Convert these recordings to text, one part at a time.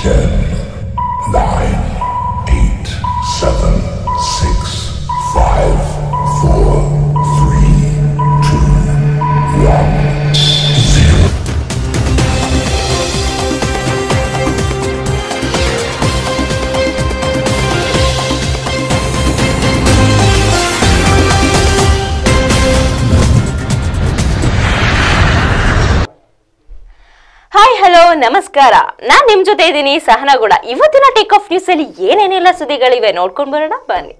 Ten, nine, eight, seven, six, five, four, three, two, one, zero. Hi hello ನಮಸ್ಕಾರ ನಾನ್ ನಿಮ್ ಜೊತೆ ಇದ್ದೀನಿ ಸಹನಗೌಡ ಇವತ್ತಿನ ಟೇಕ್ ಆಫ್ ನ್ಯೂಸ್ ಅಲ್ಲಿ ಏನೇನೆಲ್ಲ ಸುದ್ದಿಗಳಿವೆ ನೋಡ್ಕೊಂಡ್ ಬರೋಣ ಬನ್ನಿ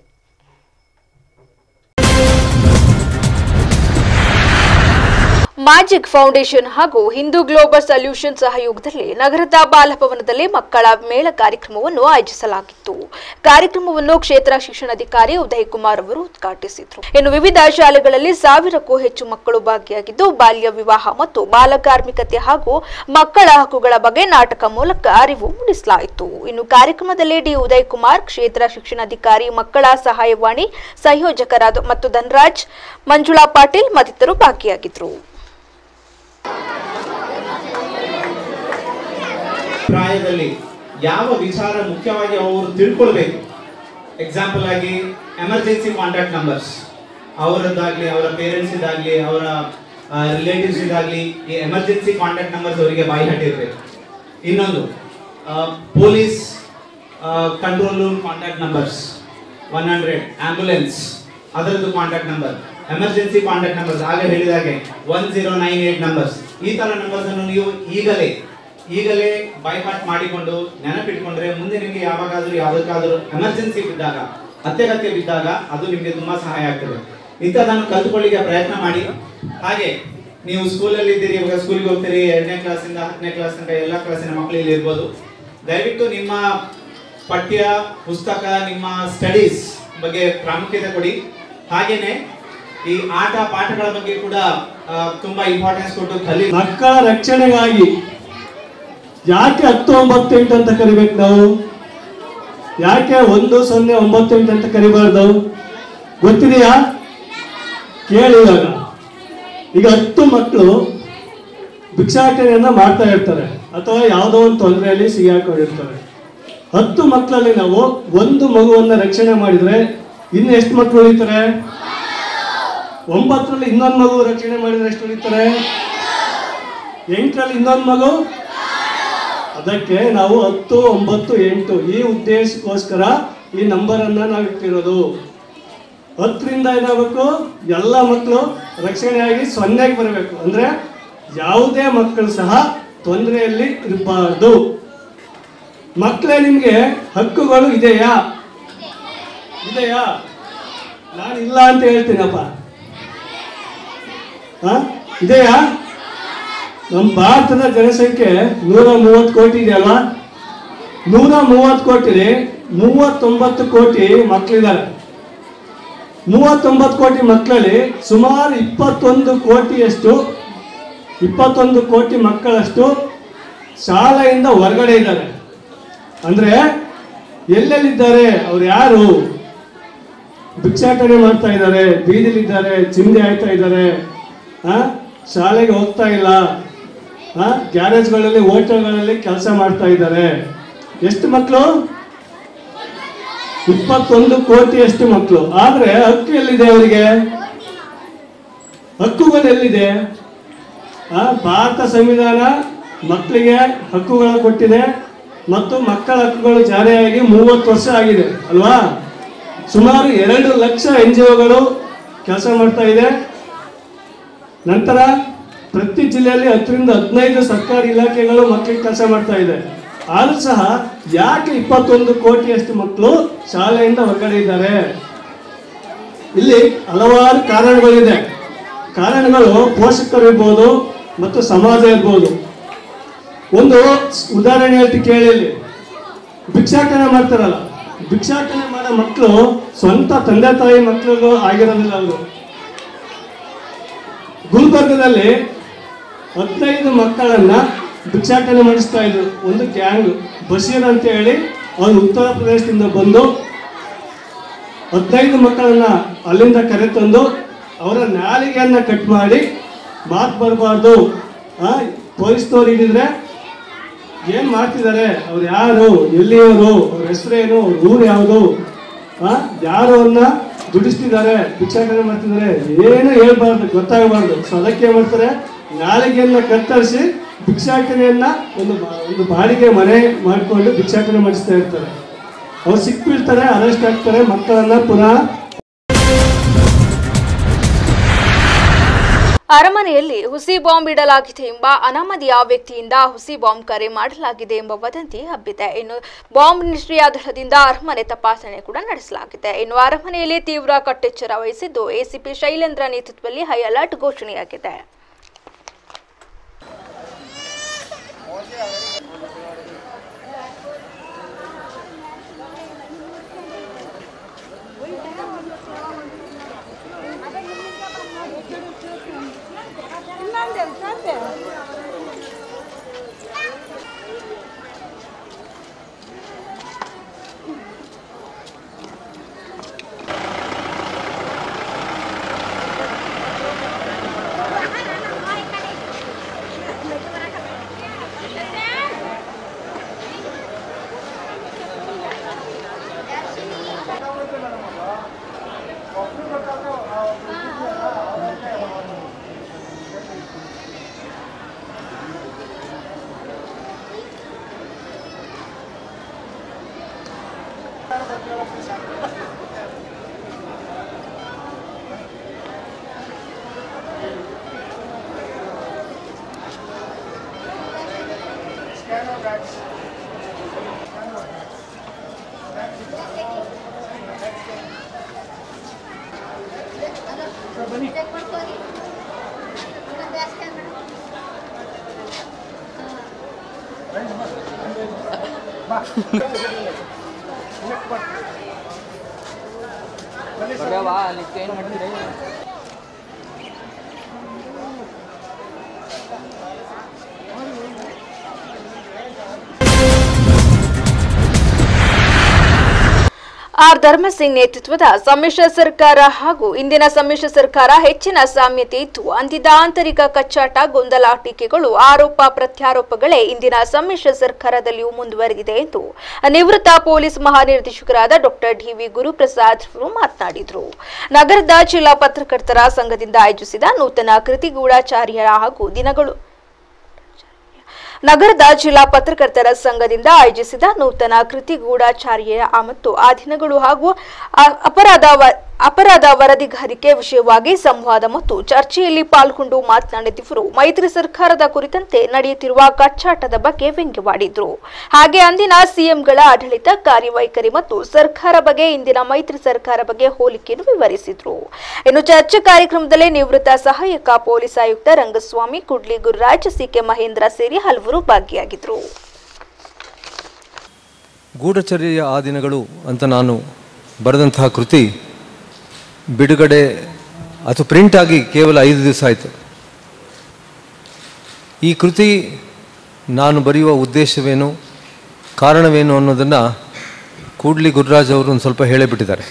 ಮ್ಯಾಜಿಕ್ ಫೌಂಡೇಶನ್ ಹಾಗೂ ಹಿಂದೂ ಗ್ಲೋಬಲ್ ಸೊಲ್ಯೂಷನ್ ಸಹಯೋಗದಲ್ಲಿ ನಗರದ ಬಾಲಭವನದಲ್ಲಿ ಮಕ್ಕಳ ಮೇಳ ಕಾರ್ಯಕ್ರಮವನ್ನು ಆಯೋಜಿಸಲಾಗಿತ್ತು ಕಾರ್ಯಕ್ರಮವನ್ನು ಕ್ಷೇತ್ರ ಶಿಕ್ಷಣಾಧಿಕಾರಿ ಉದಯ್ ಕುಮಾರ್ ಅವರು ಉದ್ಘಾಟಿಸಿದರು ಇನ್ನು ವಿವಿಧ ಶಾಲೆಗಳಲ್ಲಿ ಸಾವಿರಕ್ಕೂ ಹೆಚ್ಚು ಮಕ್ಕಳು ಭಾಗಿಯಾಗಿದ್ದು ಬಾಲ್ಯ ವಿವಾಹ ಮತ್ತು ಬಾಲಕಾರ್ಮಿಕತೆ ಹಾಗೂ ಮಕ್ಕಳ ಹಕ್ಕುಗಳ ಬಗ್ಗೆ ನಾಟಕ ಮೂಲಕ ಅರಿವು ಮೂಡಿಸಲಾಯಿತು ಇನ್ನು ಕಾರ್ಯಕ್ರಮದಲ್ಲಿ ಡಿ ಉದಯ್ ಕುಮಾರ್ ಕ್ಷೇತ್ರ ಶಿಕ್ಷಣಾಧಿಕಾರಿ ಮಕ್ಕಳ ಸಹಾಯವಾಣಿ ಸಂಯೋಜಕರಾದ ಮತ್ತು ಧನರಾಜ್ ಮಂಜುಳಾ ಪಾಟೀಲ್ ಮತ್ತಿತರರು ಭಾಗಿಯಾಗಿದ್ದರು ಪ್ರಾಯದಲ್ಲಿ ಯಾವ ವಿಚಾರ ಮುಖ್ಯವಾಗಿ ಅವರು ತಿಳ್ಕೊಳ್ಬೇಕು ಎಕ್ಸಾಂಪಲ್ ಆಗಿ ಎಮರ್ಜೆನ್ಸಿ ಕಾಂಟ್ಯಾಕ್ಟ್ ನಂಬರ್ಸ್ ಅವರದ್ದಾಗ್ಲಿ ಅವರ ಪೇರೆಂಟ್ಸ್ ಇದಾಗ್ಲಿ ಅವರ ರಿಲೇಟಿವ್ಸ್ ಇದಾಗ್ಲಿ ಈ ಎಮರ್ಜೆನ್ಸಿ ಕಾಂಟ್ಯಾಕ್ಟ್ ನಂಬರ್ಸ್ ಅವರಿಗೆ ಬಾಯಿ ಹಟ್ಟಿರ್ಬೇಕು ಇನ್ನೊಂದು police control room contact numbers one hundred ambulance ಅದರದ್ದು contact number emergency contact numbers ಆಗ ಹೇಳಿದಾಗೆ one zero nine eight numbers ಈ ತರ ನಂಬರ್ಸ್ ಅನ್ನು ನೀವು ಈಗಲೇ ಈಗಲೇ ಬೈ ಹಾರ್ಟ್ ಮಾಡಿಕೊಂಡು ನೆನಪಿಟ್ಕೊಂಡ್ರೆ ಮುಂದೆ ನಿಮಗೆ ಯಾವಾಗಾದ್ರೂ ಯಾವುದಕ್ಕಾದ್ರೂ ಎಮರ್ಜೆನ್ಸಿ ಬಿದ್ದಾಗ ಅತ್ಯಗತ್ಯ ಬಿದ್ದಾಗ ಅದು ನಿಮಗೆ ತುಂಬಾ ಸಹಾಯ ಆಗ್ತದೆ ಇಂಥದ್ದನ್ನು ಕಲ್ತ್ಕೊಳ್ಳಿಕ್ಕೆ ಪ್ರಯತ್ನ ಮಾಡಿ ಹಾಗೆ ನೀವು ಸ್ಕೂಲಲ್ಲಿ ಇದ್ದೀರಿ ಇವಾಗ ಸ್ಕೂಲ್ಗೆ ಹೋಗ್ತೀರಿ ಎರಡನೇ ಕ್ಲಾಸಿಂದ ಹತ್ತನೇ ಕ್ಲಾಸ್ ತನಕ ಎಲ್ಲ ಕ್ಲಾಸಿನ ಮಕ್ಕಳು ಇಲ್ಲಿ ಇರ್ಬೋದು ದಯವಿಟ್ಟು ನಿಮ್ಮ ಪಠ್ಯ ಪುಸ್ತಕ ನಿಮ್ಮ ಸ್ಟಡೀಸ್ ಬಗ್ಗೆ ಪ್ರಾಮುಖ್ಯತೆ ಕೊಡಿ ಹಾಗೇನೆ ಈ ಆಟ ಪಾಠಗಳ ಬಗ್ಗೆ ಕೂಡ ಆ, ತುಂಬಾ ಇಂಪಾರ್ಟೆನ್ಸ್ ಕೊಟ್ಟು ಕಲಿ ಮಕ್ಕಳ ರಕ್ಷಣೆಗಾಗಿ ಯಾಕೆ ಹತ್ತು ಒಂಬತ್ತು ಎಂಟು ಅಂತ ಕರಿಬೇಕು ನಾವು ಯಾಕೆ ಒಂದು ಸೊನ್ನೆ ಒಂಬತ್ತು ಎಂಟು ಅಂತ ಕರಿಬಾರ್ದು ಗೊತ್ತಿದೆಯಾ ಕೇಳಿ ಇವಾಗ ಈಗ ಹತ್ತು ಮಕ್ಕಳು ಭಿಕ್ಷಾಟನೆಯನ್ನ ಮಾಡ್ತಾ ಇರ್ತಾರೆ ಅಥವಾ ಯಾವುದೋ ಒಂದು ತೊಂದರೆಯಲ್ಲಿ ಸಿಗಾಕೊಂಡಿರ್ತಾರೆ ಹತ್ತು ಮಕ್ಕಳಲ್ಲಿ ನಾವು ಒಂದು ಮಗುವನ್ನ ರಕ್ಷಣೆ ಮಾಡಿದ್ರೆ ಇನ್ನು ಎಷ್ಟು ಮಕ್ಕಳು ಉಳಿತಾರೆ ಒಂಬತ್ತರಲ್ಲಿ ಇನ್ನೊಂದು ಮಗು ರಕ್ಷಣೆ ಮಾಡಿದ್ರೆ ಎಷ್ಟು ಉಳಿತಾರೆ ಎಂಟರಲ್ಲಿ ಇನ್ನೊಂದು ಮಗು ಅದಕ್ಕೆ ನಾವು ಹತ್ತು ಒಂಬತ್ತು ಎಂಟು ಈ ಉದ್ದೇಶಕ್ಕೋಸ್ಕರ ಈ ನಂಬರ್ ಅನ್ನ ನಾವು ಇಟ್ಟಿರೋದು ಹತ್ತರಿಂದ ಏನಾಗಬೇಕು ಎಲ್ಲ ಮಕ್ಕಳು ರಕ್ಷಣೆಯಾಗಿ ಸೊನ್ನೆಗೆ ಬರಬೇಕು ಅಂದ್ರೆ ಯಾವುದೇ ಮಕ್ಕಳು ಸಹ ತೊಂದರೆಯಲ್ಲಿ ಇರಬಾರ್ದು ಮಕ್ಕಳೇ ನಿಮ್ಗೆ ಹಕ್ಕುಗಳು ಇದೆಯಾ ಇದೆಯಾ ನಾನು ಇಲ್ಲ ಅಂತ ಹೇಳ್ತೀನಪ್ಪ ಹ? ಇದೆಯಾ ನಮ್ಮ ಭಾರತದ ಜನಸಂಖ್ಯೆ ನೂರ ಮೂವತ್ತು ಕೋಟಿ ಇದೆಯಲ್ವಾ ನೂರ ಮೂವತ್ತು ಕೋಟಿಲಿ ಮೂವತ್ತೊಂಬತ್ತು ಕೋಟಿ ಮಕ್ಕಳಿದ್ದಾರೆ ಮೂವತ್ತೊಂಬತ್ತು ಕೋಟಿ ಮಕ್ಕಳಲ್ಲಿ ಸುಮಾರು ಇಪ್ಪತ್ತೊಂದು ಕೋಟಿಯಷ್ಟು ಇಪ್ಪತ್ತೊಂದು ಕೋಟಿ ಮಕ್ಕಳಷ್ಟು ಶಾಲೆಯಿಂದ ಹೊರಗಡೆ ಇದ್ದಾರೆ ಅಂದ್ರೆ ಎಲ್ಲೆಲ್ಲಿದ್ದಾರೆ ಅವ್ರು ಯಾರು ಭಿಕ್ಷಾಟನೆ ಮಾಡ್ತಾ ಇದ್ದಾರೆ ಬೀದಿಲಿದ್ದಾರೆ ಚಿಂದೆ ಆಯ್ತಾ ಇದ್ದಾರೆ ಆ ಶಾಲೆಗೆ ಹೋಗ್ತಾ ಇಲ್ಲ ಆ ಗ್ಯಾರೇಜ್ಗಳಲ್ಲಿ ಹೋಟೆಲ್ಗಳಲ್ಲಿ ಕೆಲಸ ಮಾಡ್ತಾ ಇದ್ದಾರೆ ಎಷ್ಟು ಮಕ್ಕಳು ಇಪ್ಪತ್ತೊಂದು ಕೋಟಿಯಷ್ಟು ಮಕ್ಕಳು ಆದ್ರೆ ಹಕ್ಕು ಎಲ್ಲಿದೆ ಅವರಿಗೆ ಹಕ್ಕುಗಳು ಎಲ್ಲಿದೆ ಆ ಭಾರತ ಸಂವಿಧಾನ ಮಕ್ಕಳಿಗೆ ಹಕ್ಕುಗಳ ಕೊಟ್ಟಿದೆ ಮತ್ತು ಮಕ್ಕಳ ಹಕ್ಕುಗಳು ಜಾರಿಯಾಗಿ ಮೂವತ್ತು ವರ್ಷ ಆಗಿದೆ ಅಲ್ವಾ ಸುಮಾರು ಎರಡು ಲಕ್ಷ ಎನ್ ಜಿ ಒಗಳು ಕೆಲಸ ಮಾಡ್ತಾ ಇದೆ ನಂತರ ಪ್ರತಿ ಜಿಲ್ಲೆಯಲ್ಲಿ ಹತ್ತರಿಂದ ಹದಿನೈದು ಸರ್ಕಾರಿ ಇಲಾಖೆಗಳು ಮಕ್ಕಳಿಗೆ ಕೆಲಸ ಮಾಡ್ತಾ ಇದೆ ಆದ್ರೂ ಸಹ ಯಾಕೆ ಇಪ್ಪತ್ತೊಂದು ಕೋಟಿಯಷ್ಟು ಮಕ್ಕಳು ಶಾಲೆಯಿಂದ ಹೊರಗಡೆ ಇದ್ದಾರೆ ಇಲ್ಲಿ ಹಲವಾರು ಕಾರಣಗಳಿದೆ ಕಾರಣಗಳು ಪೋಷಕರು ಇರ್ಬೋದು ಮತ್ತು ಸಮಾಜ ಇರ್ಬೋದು ಒಂದು ಉದಾಹರಣೆ ಹೇಳ್ತಿ ಕೇಳಿ ಇಲ್ಲಿ ಭಿಕ್ಷಾಟನೆ ಮಾಡ್ತಾರಲ್ಲ ಭಿಕ್ಷಾಟನೆ ಮಾಡೋ ಮಕ್ಕಳು ಸ್ವಂತ ತಂದೆ ತಾಯಿ ಮಕ್ಕಳು ಆಗಿರೋದಿಲ್ಲ ಅವರು ಗುಲ್ಬರ್ಗದಲ್ಲಿ ಹದಿನೈದು ಮಕ್ಕಳನ್ನ ಭಿಕ್ಷಾಟನೆ ಮಾಡಿಸ್ತಾ ಇದ್ರು ಒಂದು ಗ್ಯಾಂಗ್ ಬಶೀರ್ ಅಂತ ಹೇಳಿ ಅವನು ಉತ್ತರ ಪ್ರದೇಶದಿಂದ ಬಂದು ಹದಿನೈದು ಮಕ್ಕಳನ್ನ ಅಲ್ಲಿಂದ ಕರೆತಂದು ಅವರ ನಾಲಿಗೆಯನ್ನ ಕಟ್ ಮಾಡಿ ಮಾತು ಬರಬಾರ್ದು ಪೊಲೀಸ್ನವ್ರು ಹಿಡಿದ್ರೆ ಏನ್ ಮಾಡ್ತಿದ್ದಾರೆ ಅವ್ರು ಯಾರು ಎಲ್ಲಿಯವರು ಅವ್ರ ಹೆಸರೇನು ಅವ್ರ ಊರು ಯಾವುದು ಆ ಯಾರು ಅವ್ರನ್ನ ದುಡಿಸ್ತಿದ್ದಾರೆ ಭಿಕ್ಷಾಟನೆ ಮಾಡ್ತಿದ್ದಾರೆ ಏನು ಹೇಳ್ಬಾರ್ದು ಗೊತ್ತಾಗಬಾರ್ದು ಸೊ ಅದಕ್ಕೆ ಏನ್ ಮಾಡ್ತಾರೆ ನಾಲಿಗೆಯನ್ನ ಕತ್ತರಿಸಿ ಭಿಕ್ಷಾಟನೆಯನ್ನ ಒಂದು ಬಾ- ಒಂದು ಬಾಡಿಗೆ ಮನೆ ಮಾಡಿಕೊಂಡು ಭಿಕ್ಷಾಟನೆ ಮಾಡಿಸ್ತಾ ಇರ್ತಾರೆ ಅವ್ರು ಸಿಕ್ಬಿಡ್ತಾರೆ ಅರೆಸ್ಟ್ ಆಗ್ತಾರೆ ಮಕ್ಕಳನ್ನ ಪುನಃ ಅರಮನೆಯಲ್ಲಿ ಹುಸಿ ಬಾಂಬ್ ಇಡಲಾಗಿದೆ ಎಂಬ ಅನಾಮಧೇಯ ವ್ಯಕ್ತಿಯಿಂದ ಹುಸಿ ಬಾಂಬ್ ಕರೆ ಮಾಡಲಾಗಿದೆ ಎಂಬ ವದಂತಿ ಹಬ್ಬಿದೆ ಇನ್ನು ಬಾಂಬ್ ನಿಷ್ಕ್ರಿಯ ದಳದಿಂದ ಅರಮನೆ ತಪಾಸಣೆ ಕೂಡ ನಡೆಸಲಾಗಿದೆ ಇನ್ನು ಅರಮನೆಯಲ್ಲಿ ತೀವ್ರ ಕಟ್ಟೆಚ್ಚರ ವಹಿಸಿದ್ದು ಎಸಿಪಿ ಶೈಲೇಂದ್ರ ನೇತೃತ್ವದಲ್ಲಿ ಹೈ ಅಲರ್ಟ್ ಘೋಷಣೆಯಾಗಿದೆ ಬರ್ಯವ್ವ ಅಲ್ಲಿ ಚೇಂಜ್ ಮಾಡ್ತೀರಿ ಆರ್ ಧರ್ಮಸಿಂಗ್ ನೇತೃತ್ವದ ಸಮ್ಮಿಶ್ರ ಸರ್ಕಾರ ಹಾಗೂ ಇಂದಿನ ಸಮ್ಮಿಶ್ರ ಸರ್ಕಾರ ಹೆಚ್ಚಿನ ಸಾಮ್ಯತೆ ಇದ್ದು ಅಂದಿದ್ದ ಆಂತರಿಕ ಕಚ್ಚಾಟ ಗೊಂದಲ ಟೀಕೆಗಳು ಆರೋಪ ಪ್ರತ್ಯಾರೋಪಗಳೇ ಇಂದಿನ ಸಮ್ಮಿಶ್ರ ಸರ್ಕಾರದಲ್ಲಿಯೂ ಮುಂದುವರೆದಿದೆ ಎಂದು ನಿವೃತ್ತ ಪೊಲೀಸ್ ಮಹಾನಿರ್ದೇಶಕರಾದ ಡಾಕ್ಟರ್ ಡಿವಿ ಗುರುಪ್ರಸಾದ್ ಅವರು ಮಾತನಾಡಿದರು ನಗರದ ಜಿಲ್ಲಾ ಪತ್ರಕರ್ತರ ಸಂಘದಿಂದ ಆಯೋಜಿಸಿದ ನೂತನ ಕೃತಿಗೂಢಾಚಾರ್ಯರ ಹಾಗೂ ದಿನಗಳು ನಗರದ ಜಿಲ್ಲಾ ಪತ್ರಕರ್ತರ ಸಂಘದಿಂದ ಆಯೋಜಿಸಿದ ನೂತನ ಕೃತಿಗೂಢಾಚಾರ್ಯ ಮತ್ತು ಆ ದಿನಗಳು ಹಾಗೂ ಆ- ಅಪರಾಧ ವ- ಅಪರಾಧ ವರದಿಗಾರಿಕೆ ವಿಷಯವಾಗಿ ಸಂವಾದ ಮತ್ತು ಚರ್ಚೆಯಲ್ಲಿ ಪಾಲ್ಗೊಂಡು ಮಾತನಾಡಿದ ಇವರು ಮೈತ್ರಿ ಸರ್ಕಾರದ ಕುರಿತಂತೆ ನಡೆಯುತ್ತಿರುವ ಕಚ್ಚಾಟದ ಬಗ್ಗೆ ವ್ಯಂಗ್ಯವಾಡಿದ್ರು ಹಾಗೆ ಅಂದಿನ ಸಿಎಂಗಳ ಆಡಳಿತ ಕಾರ್ಯವೈಖರಿ ಮತ್ತು ಸರ್ಕಾರ ಬಗ್ಗೆ ಇಂದಿನ ಮೈತ್ರಿ ಸರ್ಕಾರ ಬಗ್ಗೆ ಹೋಲಿಕೆಯನ್ನು ವಿವರಿಸಿದ್ರು ಇನ್ನು ಚರ್ಚೆ ಕಾರ್ಯಕ್ರಮದಲ್ಲಿ ನಿವೃತ್ತ ಸಹಾಯಕ ಪೊಲೀಸ್ ಆಯುಕ್ತ ರಂಗಸ್ವಾಮಿ ಕುಡ್ಲಿ ಗುರುರಾಜ್ ಸಿಕೆ ಮಹೇಂದ್ರ ಸೇರಿ ಹಲವರು ಭಾಗಿಯಾಗಿದ್ರು ಗೂಢಚರ್ಯೆಯ ಆ ದಿನಗಳು ಅಂತ ನಾನು ಬರೆದಂತಹ ಕೃತಿ ಬಿಡುಗಡೆ ಅದು ಪ್ರಿಂಟ್ ಆಗಿ ಕೇವಲ ಐದು ದಿವಸ ಆಯಿತು ಈ ಕೃತಿ ನಾನು ಬರೆಯುವ ಉದ್ದೇಶವೇನು ಕಾರಣವೇನು ಅನ್ನೋದನ್ನು ಕೂಡ್ಲಿ ಗುರುರಾಜ್ ಅವರು ಒಂದು ಸ್ವಲ್ಪ ಹೇಳೇ ಬಿಟ್ಟಿದ್ದಾರೆ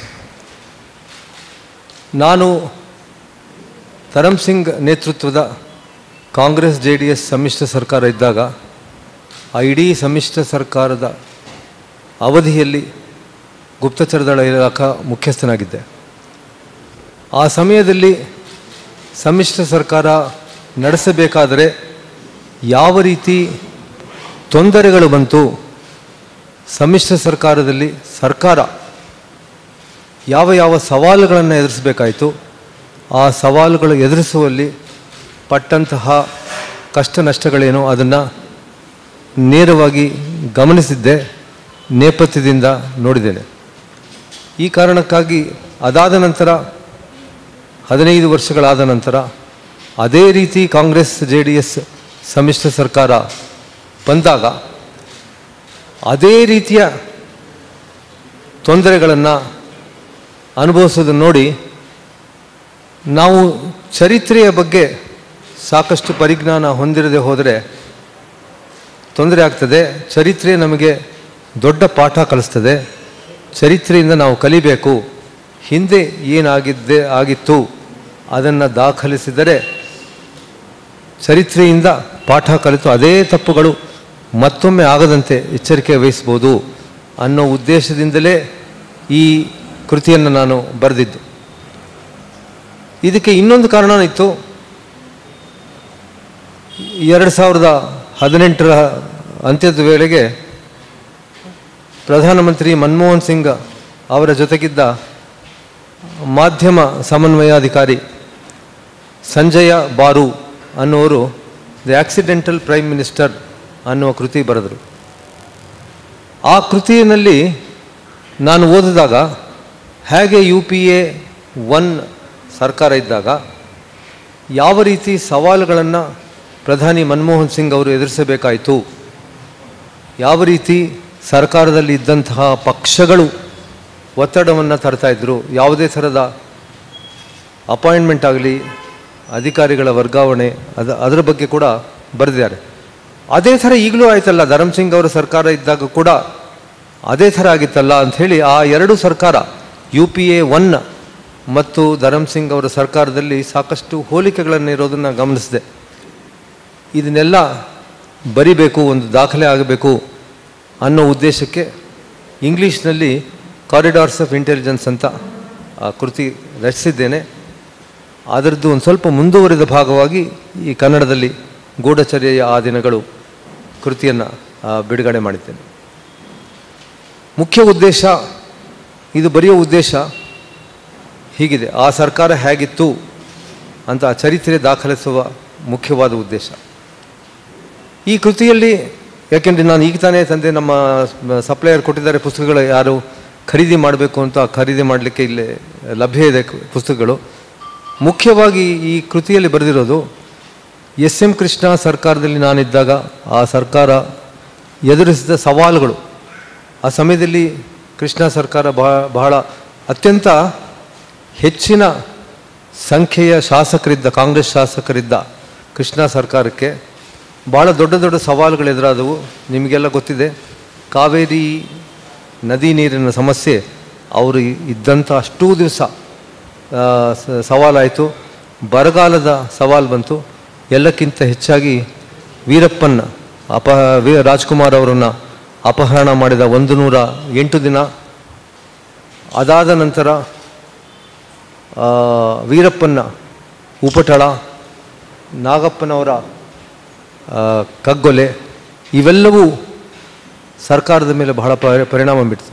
ನಾನು ತರಮ್ ಸಿಂಗ್ ನೇತೃತ್ವದ ಕಾಂಗ್ರೆಸ್ ಜೆ ಡಿ ಎಸ್ ಸಮ್ಮಿಶ್ರ ಸರ್ಕಾರ ಇದ್ದಾಗ ಆ ಇಡೀ ಸಮ್ಮಿಶ್ರ ಸರ್ಕಾರದ ಅವಧಿಯಲ್ಲಿ ಗುಪ್ತಚರದಳ ಇಲಾಖಾ ಮುಖ್ಯಸ್ಥನಾಗಿದ್ದೆ ಆ ಸಮಯದಲ್ಲಿ ಸಮ್ಮಿಶ್ರ ಸರ್ಕಾರ ನಡೆಸಬೇಕಾದರೆ ಯಾವ ರೀತಿ ತೊಂದರೆಗಳು ಬಂತು ಸಮ್ಮಿಶ್ರ ಸರ್ಕಾರದಲ್ಲಿ ಸರ್ಕಾರ ಯಾವ ಯಾವ ಸವಾಲುಗಳನ್ನು ಎದುರಿಸಬೇಕಾಯಿತು ಆ ಸವಾಲುಗಳು ಎದುರಿಸುವಲ್ಲಿ ಪಟ್ಟಂತಹ ಕಷ್ಟ ನಷ್ಟಗಳೇನು ಅದನ್ನು ನೇರವಾಗಿ ಗಮನಿಸಿದ್ದೆ ನೇಪಥ್ಯದಿಂದ ನೋಡಿದ್ದೇನೆ ಈ ಕಾರಣಕ್ಕಾಗಿ ಅದಾದ ನಂತರ ಹದಿನೈದು ವರ್ಷಗಳಾದ ನಂತರ ಅದೇ ರೀತಿ ಕಾಂಗ್ರೆಸ್ ಜೆ ಡಿ ಎಸ್ ಸಮ್ಮಿಶ್ರ ಸರ್ಕಾರ ಬಂದಾಗ ಅದೇ ರೀತಿಯ ತೊಂದರೆಗಳನ್ನು ಅನುಭವಿಸೋದನ್ನು ನೋಡಿ ನಾವು ಚರಿತ್ರೆಯ ಬಗ್ಗೆ ಸಾಕಷ್ಟು ಪರಿಜ್ಞಾನ ಹೊಂದಿರದೆ ಹೋದರೆ ತೊಂದರೆ ಆಗ್ತದೆ ಚರಿತ್ರೆ ನಮಗೆ ದೊಡ್ಡ ಪಾಠ ಕಲಿಸ್ತದೆ ಚರಿತ್ರೆಯಿಂದ ನಾವು ಕಲಿಬೇಕು ಹಿಂದೆ ಏನಾಗಿದ್ದೆ ಆಗಿತ್ತು ಅದನ್ನು ದಾಖಲಿಸಿದರೆ ಚರಿತ್ರೆಯಿಂದ ಪಾಠ ಕಲಿತು ಅದೇ ತಪ್ಪುಗಳು ಮತ್ತೊಮ್ಮೆ ಆಗದಂತೆ ಎಚ್ಚರಿಕೆ ವಹಿಸ್ಬೋದು ಅನ್ನೋ ಉದ್ದೇಶದಿಂದಲೇ ಈ ಕೃತಿಯನ್ನು ನಾನು ಬರೆದಿದ್ದು ಇದಕ್ಕೆ ಇನ್ನೊಂದು ಕಾರಣ ಇತ್ತು ಎರಡು ಸಾವಿರದ ಹದಿನೆಂಟರ ಅಂತ್ಯದ ವೇಳೆಗೆ ಪ್ರಧಾನಮಂತ್ರಿ ಮನಮೋಹನ್ ಸಿಂಗ್ ಅವರ ಜೊತೆಗಿದ್ದ ಮಾಧ್ಯಮ ಸಮನ್ವಯಾಧಿಕಾರಿ ಸಂಜಯ ಬಾರು ಅನ್ನುವರು ದಿ ಆಕ್ಸಿಡೆಂಟಲ್ ಪ್ರೈಮ್ ಮಿನಿಸ್ಟರ್ ಅನ್ನುವ ಕೃತಿ ಬರೆದರು ಆ ಕೃತಿಯಲ್ಲಿ ನಾನು ಓದಿದಾಗ ಹೇಗೆ ಯು ಪಿ ಎ ಒನ್ ಸರ್ಕಾರ ಇದ್ದಾಗ ಯಾವ ರೀತಿ ಸವಾಲುಗಳನ್ನು ಪ್ರಧಾನಿ ಮನಮೋಹನ್ ಸಿಂಗ್ ಅವರು ಎದುರಿಸಬೇಕಾಯಿತು ಯಾವ ರೀತಿ ಸರ್ಕಾರದಲ್ಲಿ ಇದ್ದಂತಹ ಪಕ್ಷಗಳು ಒತ್ತಡವನ್ನು ತರ್ತಾ ಇದ್ದರು ಯಾವುದೇ ಥರದ ಅಪಾಯಿಂಟ್ಮೆಂಟ್ ಆಗಲಿ ಅಧಿಕಾರಿಗಳ ವರ್ಗಾವಣೆ ಅದ ಅದರ ಬಗ್ಗೆ ಕೂಡ ಬರೆದಿದ್ದಾರೆ ಅದೇ ಥರ ಈಗಲೂ ಆಯ್ತಲ್ಲ ಧರಮ್ ಸಿಂಗ್ ಅವರ ಸರ್ಕಾರ ಇದ್ದಾಗ ಕೂಡ ಅದೇ ಥರ ಆಗಿತ್ತಲ್ಲ ಅಂಥೇಳಿ ಆ ಎರಡು ಸರ್ಕಾರ ಯು ಪಿ ಎ ಒನ್ ಮತ್ತು ಧರಮ್ ಸಿಂಗ್ ಅವರ ಸರ್ಕಾರದಲ್ಲಿ ಸಾಕಷ್ಟು ಹೋಲಿಕೆಗಳನ್ನು ಇರೋದನ್ನು ಗಮನಿಸಿದೆ ಇದನ್ನೆಲ್ಲ ಬರಿಬೇಕು ಒಂದು ದಾಖಲೆ ಆಗಬೇಕು ಅನ್ನೋ ಉದ್ದೇಶಕ್ಕೆ ಇಂಗ್ಲೀಷ್ನಲ್ಲಿ ಕಾರಿಡಾರ್ಸ್ ಆಫ್ ಇಂಟೆಲಿಜೆನ್ಸ್ ಅಂತ ಆ ಕೃತಿ ರಚಿಸಿದ್ದೇನೆ ಅದರದ್ದು ಒಂದು ಸ್ವಲ್ಪ ಮುಂದುವರಿದ ಭಾಗವಾಗಿ ಈ ಕನ್ನಡದಲ್ಲಿ ಗೂಢಚರ್ಯೆಯ ಆ ದಿನಗಳು ಕೃತಿಯನ್ನು ಬಿಡುಗಡೆ ಮಾಡಿದ್ದೇನೆ ಮುಖ್ಯ ಉದ್ದೇಶ ಇದು ಬರೆಯೋ ಉದ್ದೇಶ ಹೀಗಿದೆ ಆ ಸರ್ಕಾರ ಹೇಗಿತ್ತು ಅಂತ ಆ ಚರಿತ್ರೆ ದಾಖಲಿಸುವ ಮುಖ್ಯವಾದ ಉದ್ದೇಶ ಈ ಕೃತಿಯಲ್ಲಿ ಯಾಕೆಂದರೆ ನಾನು ಈಗ ತಾನೇ ತಂದೆ ನಮ್ಮ ಸಪ್ಲೈಯರ್ ಕೊಟ್ಟಿದ್ದಾರೆ ಪುಸ್ತಕಗಳು ಯಾರು ಖರೀದಿ ಮಾಡಬೇಕು ಅಂತ ಖರೀದಿ ಮಾಡಲಿಕ್ಕೆ ಇಲ್ಲಿ ಲಭ್ಯ ಇದೆ ಕ- ಪುಸ್ತಕಗಳು ಮುಖ್ಯವಾಗಿ ಈ ಕೃತಿಯಲ್ಲಿ ಬರೆದಿರೋದು ಎಸ್ ಎಂ ಕೃಷ್ಣ ಸರ್ಕಾರದಲ್ಲಿ ನಾನಿದ್ದಾಗ ಆ ಸರ್ಕಾರ ಎದುರಿಸಿದ ಸವಾಲುಗಳು ಆ ಸಮಯದಲ್ಲಿ ಕೃಷ್ಣ ಸರ್ಕಾರ ಬಹಳ ಬಹಳ ಅತ್ಯಂತ ಹೆಚ್ಚಿನ ಸಂಖ್ಯೆಯ ಶಾಸಕರಿದ್ದ ಕಾಂಗ್ರೆಸ್ ಶಾಸಕರಿದ್ದ ಕೃಷ್ಣ ಸರ್ಕಾರಕ್ಕೆ ಭಾಳ ದೊಡ್ಡ ದೊಡ್ಡ ಸವಾಲುಗಳು ಎದುರಾದವು ನಿಮಗೆಲ್ಲ ಗೊತ್ತಿದೆ ಕಾವೇರಿ ನದಿ ನೀರಿನ ಸಮಸ್ಯೆ ಅವರು ಇದ್ದಂಥ ಅಷ್ಟೂ ದಿವಸ ಸವಾಲಾಯಿತು ಬರಗಾಲದ ಸವಾಲು ಬಂತು ಎಲ್ಲಕ್ಕಿಂತ ಹೆಚ್ಚಾಗಿ ವೀರಪ್ಪನ್ನ ಅಪ ವೀ ರಾಜ್ಕುಮಾರ್ ಅವರನ್ನು ಅಪಹರಣ ಮಾಡಿದ ಒಂದು ನೂರ ಎಂಟು ದಿನ ಅದಾದ ನಂತರ ಆ, ವೀರಪ್ಪನ ಉಪಟಳ ನಾಗಪ್ಪನವರ ಆ, ಕಗ್ಗೊಲೆ ಇವೆಲ್ಲವೂ ಸರ್ಕಾರದ ಮೇಲೆ ಬಹಳ ಪರಿ ಪರಿಣಾಮ ಬೀರ್ತು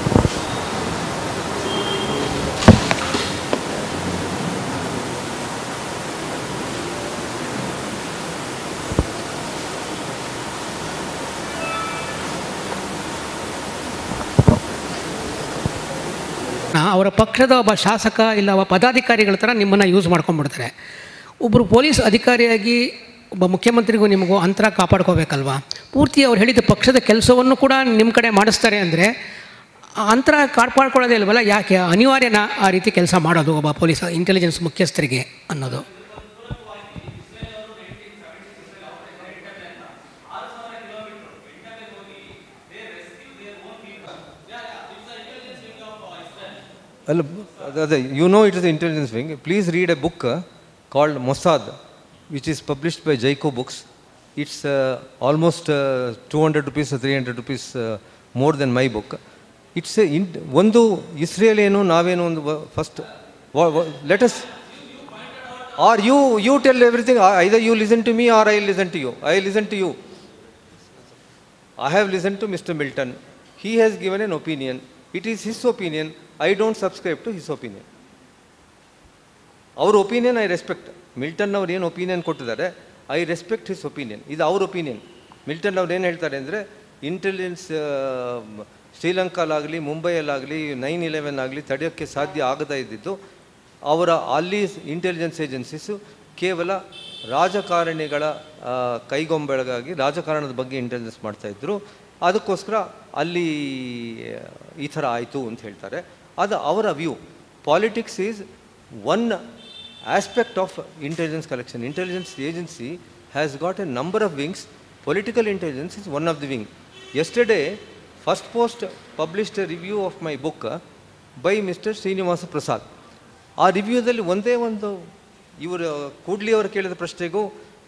ಅವರ ಪಕ್ಷದ ಒಬ್ಬ ಶಾಸಕ ಇಲ್ಲ ಒಬ್ಬ ಪದಾಧಿಕಾರಿಗಳ ಥರ ನಿಮ್ಮನ್ನು ಯೂಸ್ ಮಾಡ್ಕೊಂಡ್ಬಿಡ್ತಾರೆ ಒಬ್ಬರು ಪೊಲೀಸ್ ಅಧಿಕಾರಿಯಾಗಿ ಒಬ್ಬ ಮುಖ್ಯಮಂತ್ರಿಗೂ ನಿಮಗೂ ಅಂತರ ಕಾಪಾಡ್ಕೋಬೇಕಲ್ವಾ ಪೂರ್ತಿ ಅವ್ರು ಹೇಳಿದ ಪಕ್ಷದ ಕೆಲಸವನ್ನು ಕೂಡ ನಿಮ್ಮ ಕಡೆ ಮಾಡಿಸ್ತಾರೆ ಅಂದರೆ ಆ ಅಂತರ ಕಾಪಾಡ್ಕೊಳ್ಳೋದೇ ಇಲ್ವಲ್ಲ ಯಾಕೆ ಅನಿವಾರ್ಯನ ಆ ರೀತಿ ಕೆಲಸ ಮಾಡೋದು ಒಬ್ಬ ಪೊಲೀಸ್ ಇಂಟೆಲಿಜೆನ್ಸ್ ಮುಖ್ಯಸ್ಥರಿಗೆ ಅನ್ನೋದು ಅಲ್ಲ ಅದ- ಅದೇ you know it is intelligence wing please read a book called Mossad which is published by Jaico books it's almost two hundred rupees three hundred rupees more than my book it's in ಒಂದು Israel ಏನು ನಾವೇನು ಒಂದು first let us are you you tell everything either you listen to me or I listen to you I listen to you I have listened to Mr. Milton. He has given an opinion. It is his opinion. I don't subscribe to his opinion. ಅವ್ರ opinion I respect Milton ಅವ್ರು ಏನು opinion ಕೊಟ್ಟಿದ್ದಾರೆ I respect his opinion ಇದು ಅವ್ರ opinion Milton ಅವ್ರು ಏನು ಹೇಳ್ತಾರೆ ಅಂದರೆ ಇಂಟೆಲಿಜೆನ್ಸ್ ಶ್ರೀಲಂಕಾಲಾಗಲಿ ಮುಂಬೈಯಲ್ಲಾಗಲಿ ನೈನ್ ಇಲೆವೆನ್ ಆಗಲಿ ತಡೆಯೋಕ್ಕೆ ಸಾಧ್ಯ ಆಗದೇ ಇದ್ದಿದ್ದು ಅವರ ಅಲ್ಲಿ ಇಂಟೆಲಿಜೆನ್ಸ್ ಏಜೆನ್ಸೀಸು ಕೇವಲ ರಾಜಕಾರಣಿಗಳ ಆ, ಕೈಗೊಂಬೆಳಗಾಗಿ ರಾಜಕಾರಣದ ಬಗ್ಗೆ ಇಂಟೆಲಿಜೆನ್ಸ್ ಮಾಡ್ತಾಯಿದ್ರು ಅದಕ್ಕೋಸ್ಕರ ಅಲ್ಲಿ ಈ ಥರ ಆಯಿತು ಅಂತ ಹೇಳ್ತಾರೆ ಅದು ಅವರ view politics is one aspect of intelligence collection intelligence agency has got a number of wings political intelligence is one of the wing yesterday Firstpost published review of my book by mister Srinivasa Prasad ಆ ರಿವ್ಯೂದಲ್ಲಿ ಒಂದೇ ಒಂದು ಇವರು ಕೂಡ್ಲಿ ಅವರು ಕೇಳಿದ ಪ್ರಶ್ನೆಗೂ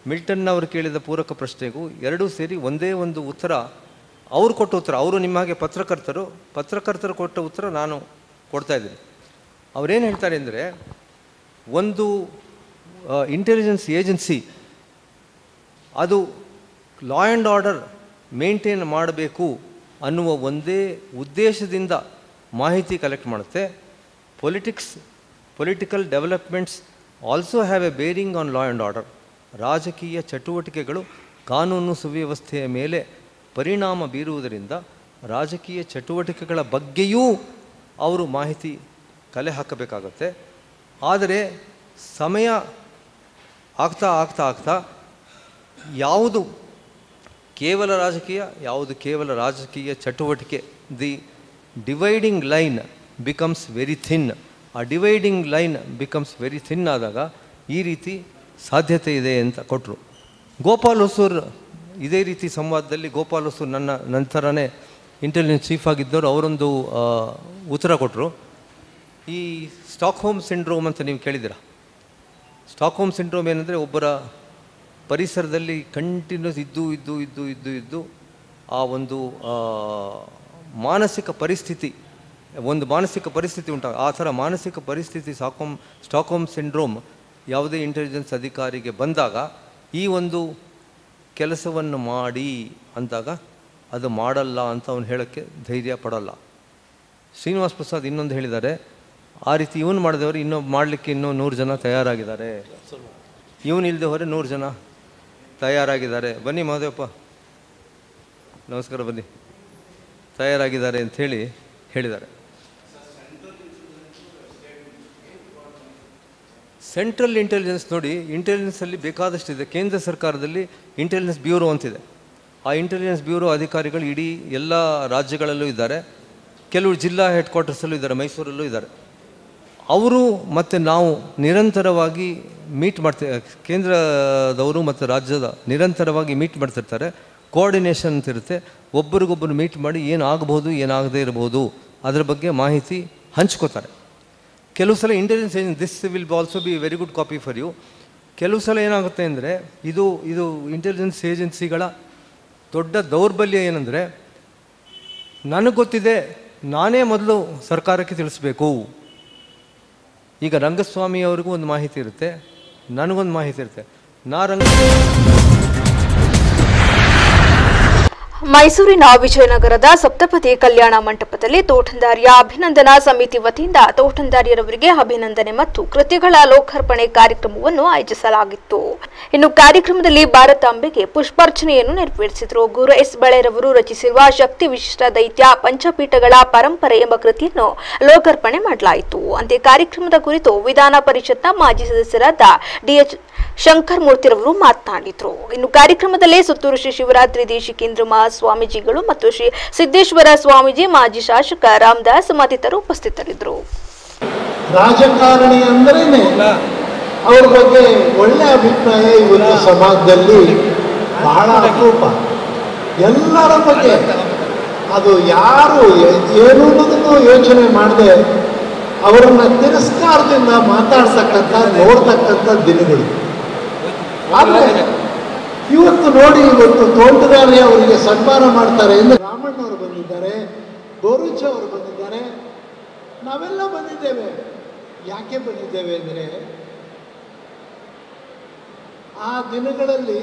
Milton ಅವರು ಕೇಳಿದ ಪೂರಕ ಪ್ರಶ್ನೆಗೂ ಎರಡೂ ಸೇರಿ ಒಂದೇ ಒಂದು ಉತ್ತರ ಅವರು ಕೊಟ್ಟ ಉತ್ತರ ಅವರು ನಿಮ್ಮ ಹಾಗೆ ಪತ್ರಕರ್ತರು ಪತ್ರಕರ್ತರು ಕೊಟ್ಟ ಉತ್ತರ ನಾನು ಕೊಡ್ತಾ ಇದ್ದೀನಿ ಅವರೇನು ಹೇಳ್ತಾರೆ ಅಂದರೆ ಒಂದು ಇಂಟೆಲಿಜೆನ್ಸ್ ಏಜೆನ್ಸಿ ಅದು ಲಾ ಆ್ಯಂಡ್ ಆರ್ಡರ್ ಮೇಂಟೈನ್ ಮಾಡಬೇಕು ಅನ್ನುವ ಒಂದೇ ಉದ್ದೇಶದಿಂದ ಮಾಹಿತಿ ಕಲೆಕ್ಟ್ ಮಾಡುತ್ತೆ politics political developments also have a bearing on law and order ರಾಜಕೀಯ ಚಟುವಟಿಕೆಗಳು ಕಾನೂನು ಸುವ್ಯವಸ್ಥೆಯ ಮೇಲೆ ಪರಿಣಾಮ ಬೀರುವುದರಿಂದ ರಾಜಕೀಯ ಚಟುವಟಿಕೆಗಳ ಬಗ್ಗೆಯೂ ಅವರು ಮಾಹಿತಿ ಕಲೆ ಹಾಕಬೇಕಾಗತ್ತೆ ಆದರೆ ಸಮಯ ಆಗ್ತಾ ಆಗ್ತಾ ಆಗ್ತಾ ಯಾವುದು ಕೇವಲ ರಾಜಕೀಯ ಯಾವುದು ಕೇವಲ ರಾಜಕೀಯ ಚಟುವಟಿಕೆ the dividing line becomes very thin ಆ dividing line becomes very thin ಆದಾಗ ಈ ರೀತಿ ಸಾಧ್ಯತೆ ಇದೆ ಅಂತ ಕೊಟ್ಟರು ಗೋಪಾಲ್ ಹೊಸೂರ್ ಇದೇ ರೀತಿ ಸಂವಾದದಲ್ಲಿ ಗೋಪಾಲ್ ಹೊಸೂರ್ ನನ್ನ ನಂತರನೇ ಇಂಟೆಲಿಜೆನ್ಸ್ ಚೀಫ್ ಆಗಿದ್ದವರು ಅವರೊಂದು ಆ, ಉತ್ತರ ಕೊಟ್ಟರು ಈ ಸ್ಟಾಕ್ಹೋಮ್ ಸಿಂಡ್ರೋಮ್ ಅಂತ ನೀವು ಕೇಳಿದ್ದೀರ ಸ್ಟಾಕ್ಹೋಮ್ ಸಿಂಡ್ರೋಮ್ ಏನಂದರೆ ಒಬ್ಬರ ಪರಿಸರದಲ್ಲಿ ಕಂಟಿನ್ಯೂಸ್ ಇದ್ದು ಇದ್ದು ಇದ್ದು ಇದ್ದು ಇದ್ದು ಆ ಒಂದು ಆ, ಮಾನಸಿಕ ಪರಿಸ್ಥಿತಿ ಒಂದು ಮಾನಸಿಕ ಪರಿಸ್ಥಿತಿ ಉಂಟಾಗ ಆ ಥರ ಮಾನಸಿಕ ಪರಿಸ್ಥಿತಿ ಸ್ಟಾಕ್ಹೋಮ್ ಸ್ಟಾಕ್ಹೋಮ್ ಸಿಂಡ್ರೋಮ್ ಯಾವುದೇ ಇಂಟೆಲಿಜೆನ್ಸ್ ಅಧಿಕಾರಿಗೆ ಬಂದಾಗ ಈ ಒಂದು ಕೆಲಸವನ್ನು ಮಾಡಿ ಅಂದಾಗ ಅದು ಮಾಡಲ್ಲ ಅಂತ ಅವನು ಹೇಳೋಕ್ಕೆ ಧೈರ್ಯ ಪಡಲ್ಲ ಶ್ರೀನಿವಾಸ್ ಪ್ರಸಾದ್ ಇನ್ನೊಂದು ಹೇಳಿದ್ದಾರೆ ಆ ರೀತಿ ಇವನು ಮಾಡಿದವರು ಇನ್ನೂ ಮಾಡಲಿಕ್ಕೆ ಇನ್ನೂ ನೂರು ಜನ ತಯಾರಾಗಿದ್ದಾರೆ ಇವನು ಇಲ್ಲದೆ ಹೋದರೆ ನೂರು ಜನ ತಯಾರಾಗಿದ್ದಾರೆ ಬನ್ನಿ ಮಹದೇವಪ್ಪ ನಮಸ್ಕಾರ ಬನ್ನಿ ತಯಾರಾಗಿದ್ದಾರೆ ಅಂಥೇಳಿ ಹೇಳಿದ್ದಾರೆ ಸೆಂಟ್ರಲ್ ಇಂಟೆಲಿಜೆನ್ಸ್ ನೋಡಿ ಇಂಟೆಲಿಜೆನ್ಸಲ್ಲಿ ಬೇಕಾದಷ್ಟಿದೆ ಕೇಂದ್ರ ಸರ್ಕಾರದಲ್ಲಿ ಇಂಟೆಲಿಜೆನ್ಸ್ ಬ್ಯೂರೋ ಅಂತಿದೆ ಆ ಇಂಟೆಲಿಜೆನ್ಸ್ ಬ್ಯೂರೋ ಅಧಿಕಾರಿಗಳು ಇಡೀ ಎಲ್ಲ ರಾಜ್ಯಗಳಲ್ಲೂ ಇದ್ದಾರೆ ಕೆಲವು ಜಿಲ್ಲಾ ಹೆಡ್ ಕ್ವಾರ್ಟರ್ಸಲ್ಲೂ ಇದ್ದಾರೆ ಮೈಸೂರಲ್ಲೂ ಇದ್ದಾರೆ ಅವರು ಮತ್ತು ನಾವು ನಿರಂತರವಾಗಿ ಮೀಟ್ ಮಾಡ್ತೇ ಕೇಂದ್ರದವರು ಮತ್ತು ರಾಜ್ಯದ ನಿರಂತರವಾಗಿ ಮೀಟ್ ಮಾಡ್ತಿರ್ತಾರೆ ಕೋಆರ್ಡಿನೇಷನ್ ಅಂತ ಇರುತ್ತೆ ಒಬ್ಬರಿಗೊಬ್ಬರು ಮೀಟ್ ಮಾಡಿ ಏನು ಆಗಬಹುದು ಏನಾಗದೇ ಇರಬಹುದು ಅದರ ಬಗ್ಗೆ ಮಾಹಿತಿ ಹಂಚ್ಕೋತಾರೆ ಕೆಲವು ಸಲ intelligence agency this will also be very good copy for you ಕೆಲವು ಸಲ ಏನಾಗುತ್ತೆ ಅಂದರೆ ಇದು ಇದು ಇಂಟೆಲಿಜೆನ್ಸ್ ಏಜೆನ್ಸಿಗಳ ದೊಡ್ಡ ದೌರ್ಬಲ್ಯ ಏನಂದರೆ ನನಗೆ ಗೊತ್ತಿದೆ ನಾನೇ ಮೊದಲು ಸರ್ಕಾರಕ್ಕೆ ತಿಳಿಸ್ಬೇಕು ಈಗ ರಂಗಸ್ವಾಮಿ ಅವ್ರಿಗೂ ಒಂದು ಮಾಹಿತಿ ಇರುತ್ತೆ ನನಗೊಂದು ಮಾಹಿತಿ ಇರುತ್ತೆ ನಾ ರಂಗ ಮೈಸೂರಿನ ವಿಜಯನಗರದ ಸಪ್ತಪದಿ ಕಲ್ಯಾಣ ಮಂಟಪದಲ್ಲಿ ತೋಟಂದಾರ್ಯ ಅಭಿನಂದನಾ ಸಮಿತಿ ವತಿಯಿಂದ ತೋಟಂದಾರ್ಯರವರಿಗೆ ಅಭಿನಂದನೆ ಮತ್ತು ಕೃತಿಗಳ ಲೋಕಾರ್ಪಣೆ ಕಾರ್ಯಕ್ರಮವನ್ನು ಆಯೋಜಿಸಲಾಗಿತ್ತು ಇನ್ನು ಕಾರ್ಯಕ್ರಮದಲ್ಲಿ ಭಾರತಾಂಬೆಗೆ ಪುಷ್ಪಾರ್ಚನೆಯನ್ನು ನೆರವೇರಿಸಿದರು ಗುರು ಎಸ್ ಬಳೆರವರು ರಚಿಸಿರುವ ಶಕ್ತಿ ವಿಶಿಷ್ಟ ದೈತ್ಯ ಪಂಚಪೀಠಗಳ ಪರಂಪರೆ ಎಂಬ ಕೃತಿಯನ್ನು ಲೋಕಾರ್ಪಣೆ ಮಾಡಲಾಯಿತು ಅಂತೆ ಕಾರ್ಯಕ್ರಮದ ಕುರಿತು ವಿಧಾನ ಪರಿಷತ್ನ ಮಾಜಿ ಸದಸ್ಯರಾದ ಡಿಎಚ್ ಶಂಕರ್ ಮೂರ್ತಿರವರು ಮಾತನಾಡಿದರು ಇನ್ನು ಕಾರ್ಯಕ್ರಮದಲ್ಲಿ ಸುತ್ತೂರು ಶ್ರೀ ಶಿವರಾತ್ರಿ ದೇಶಿಕೇಂದ್ರ ಮಹಾಸ್ವಾಮೀಜಿಗಳು ಮತ್ತು ಶ್ರೀ ಸಿದ್ದೇಶ್ವರ ಸ್ವಾಮೀಜಿ ಮಾಜಿ ಶಾಸಕ ರಾಮದಾಸ್ ಮತ್ತಿತರರು ಉಪಸ್ಥಿತರಿದ್ದರು ರಾಜಕಾರಣಿ ಅಂದ್ರೇನೆ ಅವ್ರ ಬಗ್ಗೆ ಒಳ್ಳೆ ಅಭಿಪ್ರಾಯ ಇವತ್ತು ಸಮಾಜದಲ್ಲಿ ಬಹಳ ಅಪರೂಪ ಎಲ್ಲರ ಬಗ್ಗೆ ಅದು ಯಾರು ಏ- ಏನು ಅನ್ನೋದನ್ನು ಯೋಚನೆ ಮಾಡದೆ ಅವರನ್ನ ತಿರಸ್ಕಾರದಿಂದ ಮಾತಾಡ್ತಕ್ಕಂಥ ನೋಡ್ತಕ್ಕಂಥ ದಿನಗಳು ಆದರೆ ಇವತ್ತು ನೋಡಿ ಇವತ್ತು ತೋಟಗಾರಿ ಅವರಿಗೆ ಸನ್ಮಾನ ಮಾಡ್ತಾರೆ ಎಂದು ರಾಮಣ್ಣವರು ಬಂದಿದ್ದಾರೆ ಗೋರುಚ ಅವರು ಬಂದಿದ್ದಾರೆ ನಾವೆಲ್ಲ ಬಂದಿದ್ದೇವೆ ಯಾಕೆ ಬಂದಿದ್ದೇವೆ ಅಂದರೆ ಆ ದಿನಗಳಲ್ಲಿ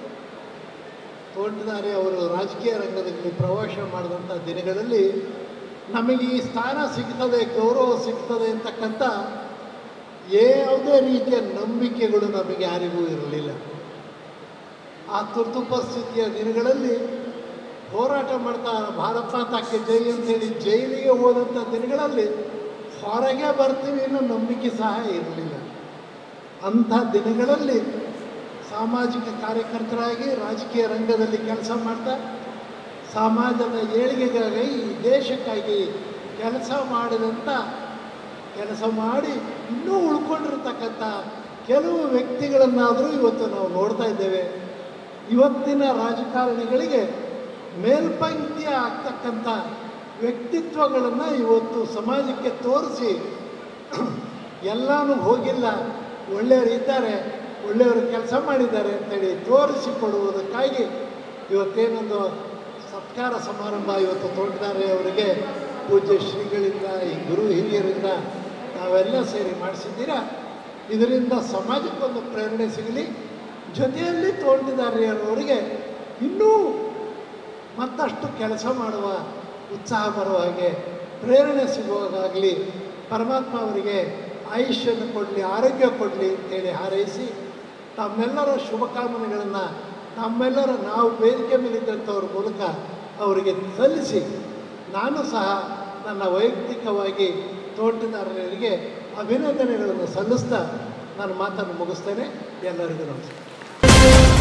ತೋಟದಾರಿ ಅವರು ರಾಜಕೀಯ ರಂಗದಲ್ಲಿ ಪ್ರವೇಶ ಮಾಡಿದಂಥ ದಿನಗಳಲ್ಲಿ ನಮಗೆ ಈ ಸ್ಥಾನ ಸಿಗ್ತದೆ ಗೌರವ ಸಿಗ್ತದೆ ಅಂತಕ್ಕಂಥ ಯಾವುದೇ ರೀತಿಯ ನಂಬಿಕೆಗಳು ನಮಗೆ ಯಾರಿಗೂ ಇರಲಿಲ್ಲ ಆ ತುರ್ತು ಪರಿಸ್ಥಿತಿಯ ದಿನಗಳಲ್ಲಿ ಹೋರಾಟ ಮಾಡ್ತಾ ಭಾರತ ತಾಕೆ ಜೈ ಅಂತೇಳಿ ಜೈಲಿಗೆ ಹೋದಂಥ ದಿನಗಳಲ್ಲಿ ಹೊರಗೆ ಬರ್ತೀವಿ ಅನ್ನೋ ನಂಬಿಕೆ ಸಹ ಇರಲಿಲ್ಲ ಅಂಥ ದಿನಗಳಲ್ಲಿ ಸಾಮಾಜಿಕ ಕಾರ್ಯಕರ್ತರಾಗಿ ರಾಜಕೀಯ ರಂಗದಲ್ಲಿ ಕೆಲಸ ಮಾಡ್ತಾ ಸಮಾಜದ ಏಳಿಗೆಗಾಗಿ ಈ ದೇಶಕ್ಕಾಗಿ ಕೆಲಸ ಮಾಡಿದಂಥ ಕೆಲಸ ಮಾಡಿ ಇನ್ನೂ ಉಳ್ಕೊಂಡಿರ್ತಕ್ಕಂಥ ಕೆಲವು ವ್ಯಕ್ತಿಗಳನ್ನಾದರೂ ಇವತ್ತು ನಾವು ನೋಡ್ತಾ ಇದ್ದೇವೆ ಇವತ್ತಿನ ರಾಜಕಾರಣಿಗಳಿಗೆ ಮೇಲ್ಪಂಕ್ತಿಯ ಆಗ್ತಕ್ಕಂಥ ವ್ಯಕ್ತಿತ್ವಗಳನ್ನು ಇವತ್ತು ಸಮಾಜಕ್ಕೆ ತೋರಿಸಿ ಎಲ್ಲನೂ ಹೋಗಿಲ್ಲ ಒಳ್ಳೆಯವರಿದ್ದಾರೆ ಒಳ್ಳೆಯವರು ಕೆಲಸ ಮಾಡಿದ್ದಾರೆ ಅಂತೇಳಿ ತೋರಿಸಿಕೊಡುವುದಕ್ಕಾಗಿ ಇವತ್ತೇನೊಂದು ಸತ್ಕಾರ ಸಮಾರಂಭ ಇವತ್ತು ತೋಟದಾರೆ ಅವರಿಗೆ ಪೂಜ್ಯ ಶ್ರೀಗಳಿಂದ ಈ ಗುರು ಹಿರಿಯರಿಂದ ನಾವೆಲ್ಲ ಸೇರಿ ಮಾಡಿಸಿದ್ದೀರಾ ಇದರಿಂದ ಸಮಾಜಕ್ಕೊಂದು ಪ್ರೇರಣೆ ಸಿಗಲಿ ಜೊತೆಯಲ್ಲಿ ತೋಟದಾರಿಯರವರಿಗೆ ಇನ್ನೂ ಮತ್ತಷ್ಟು ಕೆಲಸ ಮಾಡುವ ಉತ್ಸಾಹ ಬರುವ ಹಾಗೆ ಪ್ರೇರಣೆ ಸಿಗುವಾಗಲಿ ಪರಮಾತ್ಮ ಅವರಿಗೆ ಆಯುಷ್ಯನ ಕೊಡಲಿ ಆರೋಗ್ಯ ಕೊಡಲಿ ಅಂತೇಳಿ ಹಾರೈಸಿ ತಮ್ಮೆಲ್ಲರ ಶುಭಕಾಮನೆಗಳನ್ನು ನಮ್ಮೆಲ್ಲರ ನಾವು ವೇದಿಕೆ ಮೇಲಿದ್ದಂಥವ್ರ ಮೂಲಕ ಅವರಿಗೆ ಸಲ್ಲಿಸಿ ನಾನು ಸಹ ನನ್ನ ವೈಯಕ್ತಿಕವಾಗಿ ತೋಟದಾರರಿಗೆ ಅಭಿನಂದನೆಗಳನ್ನು ಸಲ್ಲಿಸ್ತಾ ನಾನು ಮಾತನ್ನು ಮುಗಿಸ್ತೇನೆ ಎಲ್ಲರಿಗೂ ನಮಸ್ಕಾರ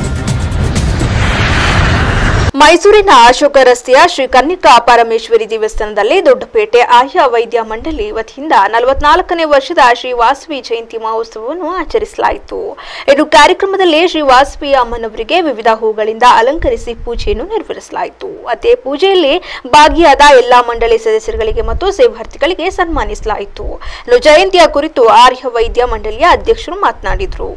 ಮೈಸೂರಿನ ಅಶೋಕ ರಸ್ತೆಯ ಶ್ರೀ ಕನ್ನಿಕಾ ಪರಮೇಶ್ವರಿ ದೇವಸ್ಥಾನದಲ್ಲಿ ದೊಡ್ಡಪೇಟೆ ಆರ್ಯ ವೈದ್ಯ ಮಂಡಳಿ ವತಿಯಿಂದ ನಲವತ್ನಾಲ್ಕನೇ ವರ್ಷದ ಶ್ರೀ ವಾಸವಿ ಜಯಂತಿ ಮಹೋತ್ಸವವನ್ನು ಆಚರಿಸಲಾಯಿತು ಇನ್ನು ಕಾರ್ಯಕ್ರಮದಲ್ಲಿ ಶ್ರೀ ವಾಸವಿ ಅಮ್ಮನವರಿಗೆ ವಿವಿಧ ಹೂಗಳಿಂದ ಅಲಂಕರಿಸಿ ಪೂಜೆಯನ್ನು ನೆರವೇರಿಸಲಾಯಿತು ಅದೇ ಪೂಜೆಯಲ್ಲಿ ಭಾಗಿಯಾದ ಎಲ್ಲಾ ಮಂಡಳಿ ಸದಸ್ಯರುಗಳಿಗೆ ಮತ್ತು ಸೇವಾರ್ಥಿಗಳಿಗೆ ಸನ್ಮಾನಿಸಲಾಯಿತು ಇನ್ನು ಜಯಂತಿಯ ಕುರಿತು ಆರ್ಯ ವೈದ್ಯ ಮಂಡಳಿಯ ಅಧ್ಯಕ್ಷರು ಮಾತನಾಡಿದರು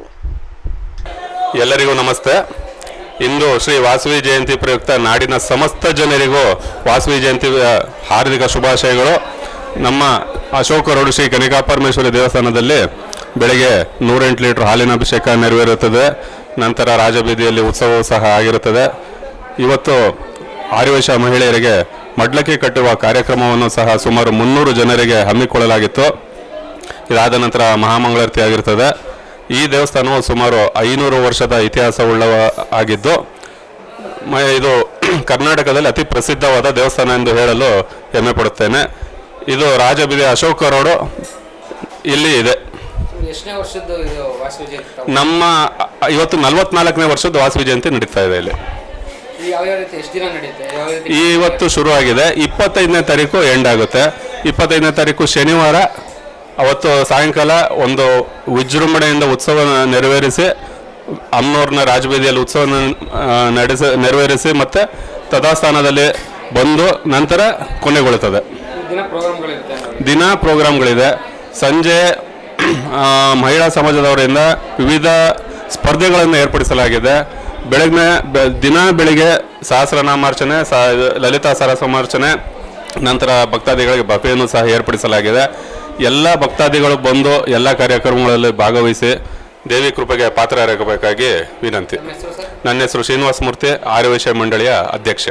ಎಲ್ಲರಿಗೂ ನಮಸ್ತೆ ಇಂದು ಶ್ರೀ ವಾಸವಿ ಜಯಂತಿ ಪ್ರಯುಕ್ತ ನಾಡಿನ ಸಮಸ್ತ ಜನರಿಗೂ ವಾಸವಿ ಜಯಂತಿ ಆ, ಹಾರ್ದಿಕ ಶುಭಾಶಯಗಳು ನಮ್ಮ ಅಶೋಕ ರೋಡ್ ಶ್ರೀ ಕನಿಕಾ ಪರಮೇಶ್ವರಿ ದೇವಸ್ಥಾನದಲ್ಲಿ ಬೆಳಗ್ಗೆ ನೂರೆಂಟು ಲೀಟರ್ ಹಾಲಿನ ಅಭಿಷೇಕ ನೆರವೇರುತ್ತದೆ ನಂತರ ರಾಜಬೀದಿಯಲ್ಲಿ ಉತ್ಸವವೂ ಸಹ ಆಗಿರುತ್ತದೆ ಇವತ್ತು ಆರ್ಯವೈಶ್ಯ ಮಹಿಳೆಯರಿಗೆ ಮಡ್ಲಕ್ಕಿ ಕಟ್ಟುವ ಕಾರ್ಯಕ್ರಮವನ್ನು ಸಹ ಸುಮಾರು ಮುನ್ನೂರು ಜನರಿಗೆ ಹಮ್ಮಿಕೊಳ್ಳಲಾಗಿತ್ತು ಇದಾದ ನಂತರ ಮಹಾಮಂಗಳಾರತಿ ಆಗಿರ್ತದೆ ಈ ದೇವಸ್ಥಾನವು ಸುಮಾರು ಐನೂರು ವರ್ಷದ ಇತಿಹಾಸವುಳ್ಳ ಆಗಿದ್ದು ಮ- ಇದು ಕರ್ನಾಟಕದಲ್ಲಿ ಅತಿ ಪ್ರಸಿದ್ಧವಾದ ದೇವಸ್ಥಾನ ಎಂದು ಹೇಳಲು ಹೆಮ್ಮೆ ಪಡುತ್ತೇನೆ ಇದು ರಾಜಬೀದಿ ಅಶೋಕ ರೋಡು ಇಲ್ಲಿ ಇದೆ ಎಷ್ಟನೇ ವರ್ಷದ್ದು ಇದು ವಾಸವಿ ಜಯಂತಿ ತಾವು? ನಮ್ಮ ಅ- ಇವತ್ತು ನಲವತ್ನಾಲ್ಕನೇ ವರ್ಷದ ವಾಸವಿ ಜಯಂತಿ ನಡೀತಾ ಇದೆ ಇಲ್ಲಿ ಇದು ಯಾವ ಯಾವ ರೀತಿ ಎಷ್ಟು ದಿನ ನಡೆಯುತ್ತೆ ಯಾವ ರೀತಿ ಇವತ್ತು ಶುರು ಆಗಿದೆ ಇಪ್ಪತ್ತೈದನೇ ತಾರೀಕು ಎಂಡ್ ಆಗುತ್ತೆ ಇಪ್ಪತ್ತೈದನೇ ತಾರೀಕು ಶನಿವಾರ ಅವತ್ತು ಸಾಯಂಕಾಲ ಒಂದು ವಿಜೃಂಭಣೆಯಿಂದ ಉತ್ಸವ ನೆರವೇರಿಸಿ ಅಮ್ಮನವ್ರನ್ನ ರಾಜಬೀದಿಯಲ್ಲಿ ಉತ್ಸವ ನಡೆಸ ನೆರವೇರಿಸಿ ಮತ್ತೆ ತಥಾಸ್ಥಾನದಲ್ಲಿ ಬಂದು ನಂತರ ಕೊನೆಗೊಳ್ಳುತ್ತದೆ ದಿನ ಪ್ರೋಗ್ರಾಮ್ಗಳಿರುತ್ತೆ ಅಂದ್ರೆ. ದಿನ ಪ್ರೋಗ್ರಾಮ್ಗಳಿದೆ ಸಂಜೆ ಆ, ಮಹಿಳಾ ಸಮಾಜದವರಿಂದ ವಿವಿಧ ಸ್ಪರ್ಧೆಗಳನ್ನು ಏರ್ಪಡಿಸಲಾಗಿದೆ ಬೆಳಗ್ಗೆ ಬೆ- ದಿನ ಬೆಳಿಗ್ಗೆ ಸಹಸ್ರನಾಮಾರ್ಚನೆ ಸಹ ಲಲಿತಾ ಸಹಸ್ರನಾಮಾರ್ಚನೆ ನಂತರ ಭಕ್ತಾದಿಗಳಿಗೆ ಬಫೆಯನ್ನು ಸಹ ಏರ್ಪಡಿಸಲಾಗಿದೆ ಎಲ್ಲ ಭಕ್ತಾದಿಗಳು ಬಂದು ಎಲ್ಲ ಕಾರ್ಯಕ್ರಮಗಳಲ್ಲಿ ಭಾಗವಹಿಸಿ ದೇವಿ ಕೃಪೆಗೆ ಪಾತ್ರರಾಗಬೇಕಾಗಿ ವಿನಂತಿ ನಿಮ್ಮ ಹೆಸರು ಸರ್ ನನ್ನ ಹೆಸರು ಶ್ರೀನಿವಾಸ ಮೂರ್ತಿ ಆರ್ಯವೈಶ್ಯ ಮಂಡಳಿಯ ಅಧ್ಯಕ್ಷ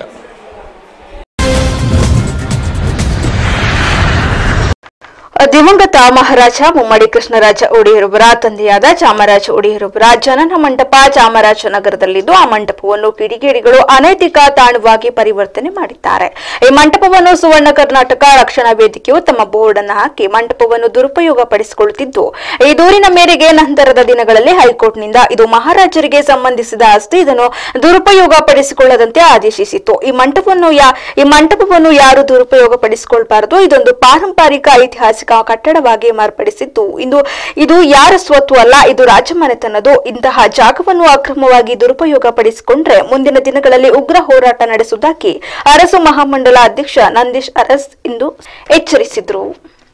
ದಿವಂಗತ ಮಹಾರಾಜ ಮುಮ್ಮಡಿ ಕೃಷ್ಣರಾಜ ಒಡೆಯರೊಬ್ಬರ ತಂದೆಯಾದ ಚಾಮರಾಜ ಒಡೆಯರೊಬ್ಬರ ಜನನ ಮಂಟಪ ಚಾಮರಾಜನಗರದಲ್ಲಿದ್ದು ಆ ಮಂಟಪವನ್ನು ಕಿಡಿಗೇಡಿಗಳು ಅನೈತಿಕ ತಾಣವಾಗಿ ಪರಿವರ್ತನೆ ಮಾಡಿದ್ದಾರೆ ಈ ಮಂಟಪವನ್ನು ಸುವರ್ಣ ಕರ್ನಾಟಕ ರಕ್ಷಣಾ ವೇದಿಕೆಯು ತಮ್ಮ ಬೋರ್ಡ್ ಅನ್ನು ಹಾಕಿ ಮಂಟಪವನ್ನು ದುರುಪಯೋಗ ಪಡಿಸಿಕೊಳ್ಳುತ್ತಿದ್ದು ಈ ದೂರಿನ ಮೇರೆಗೆ ನಂತರದ ದಿನಗಳಲ್ಲಿ ಹೈಕೋರ್ಟ್ನಿಂದ ಇದು ಮಹಾರಾಜರಿಗೆ ಸಂಬಂಧಿಸಿದ ಆಸ್ತಿ ಇದನ್ನು ದುರುಪಯೋಗ ಪಡಿಸಿಕೊಳ್ಳದಂತೆ ಆದೇಶಿಸಿತ್ತು ಈ ಮಂಟಪವನ್ನು ಯಾ- ಈ ಮಂಟಪವನ್ನು ಯಾರು ದುರುಪಯೋಗ ಪಡಿಸಿಕೊಳ್ಬಾರದು ಇದೊಂದು ಪಾರಂಪರಿಕ ಐತಿಹಾಸಿಕ ಕಟ್ಟಡವಾಗಿ ಮಾರ್ಪಡಿಸಿದ್ದು ಇಂದು ಇದು ಯಾರ ಸ್ವತ್ತು ಅಲ್ಲ ಇದು ರಾಜಮನೆತನದು ಇಂತಹ ಜಾಗವನ್ನು ಅಕ್ರಮವಾಗಿ ದುರುಪಯೋಗ ಪಡಿಸಿಕೊಂಡ್ರೆ ಮುಂದಿನ ದಿನಗಳಲ್ಲಿ ಉಗ್ರ ಹೋರಾಟ ನಡೆಸುವುದಾಗಿ ಅರಸು ಮಹಾಮಂಡಲ ಅಧ್ಯಕ್ಷ ನಂದೀಶ್ ಅರಸ್ ಇಂದು ಎಚ್ಚರಿಸಿದರು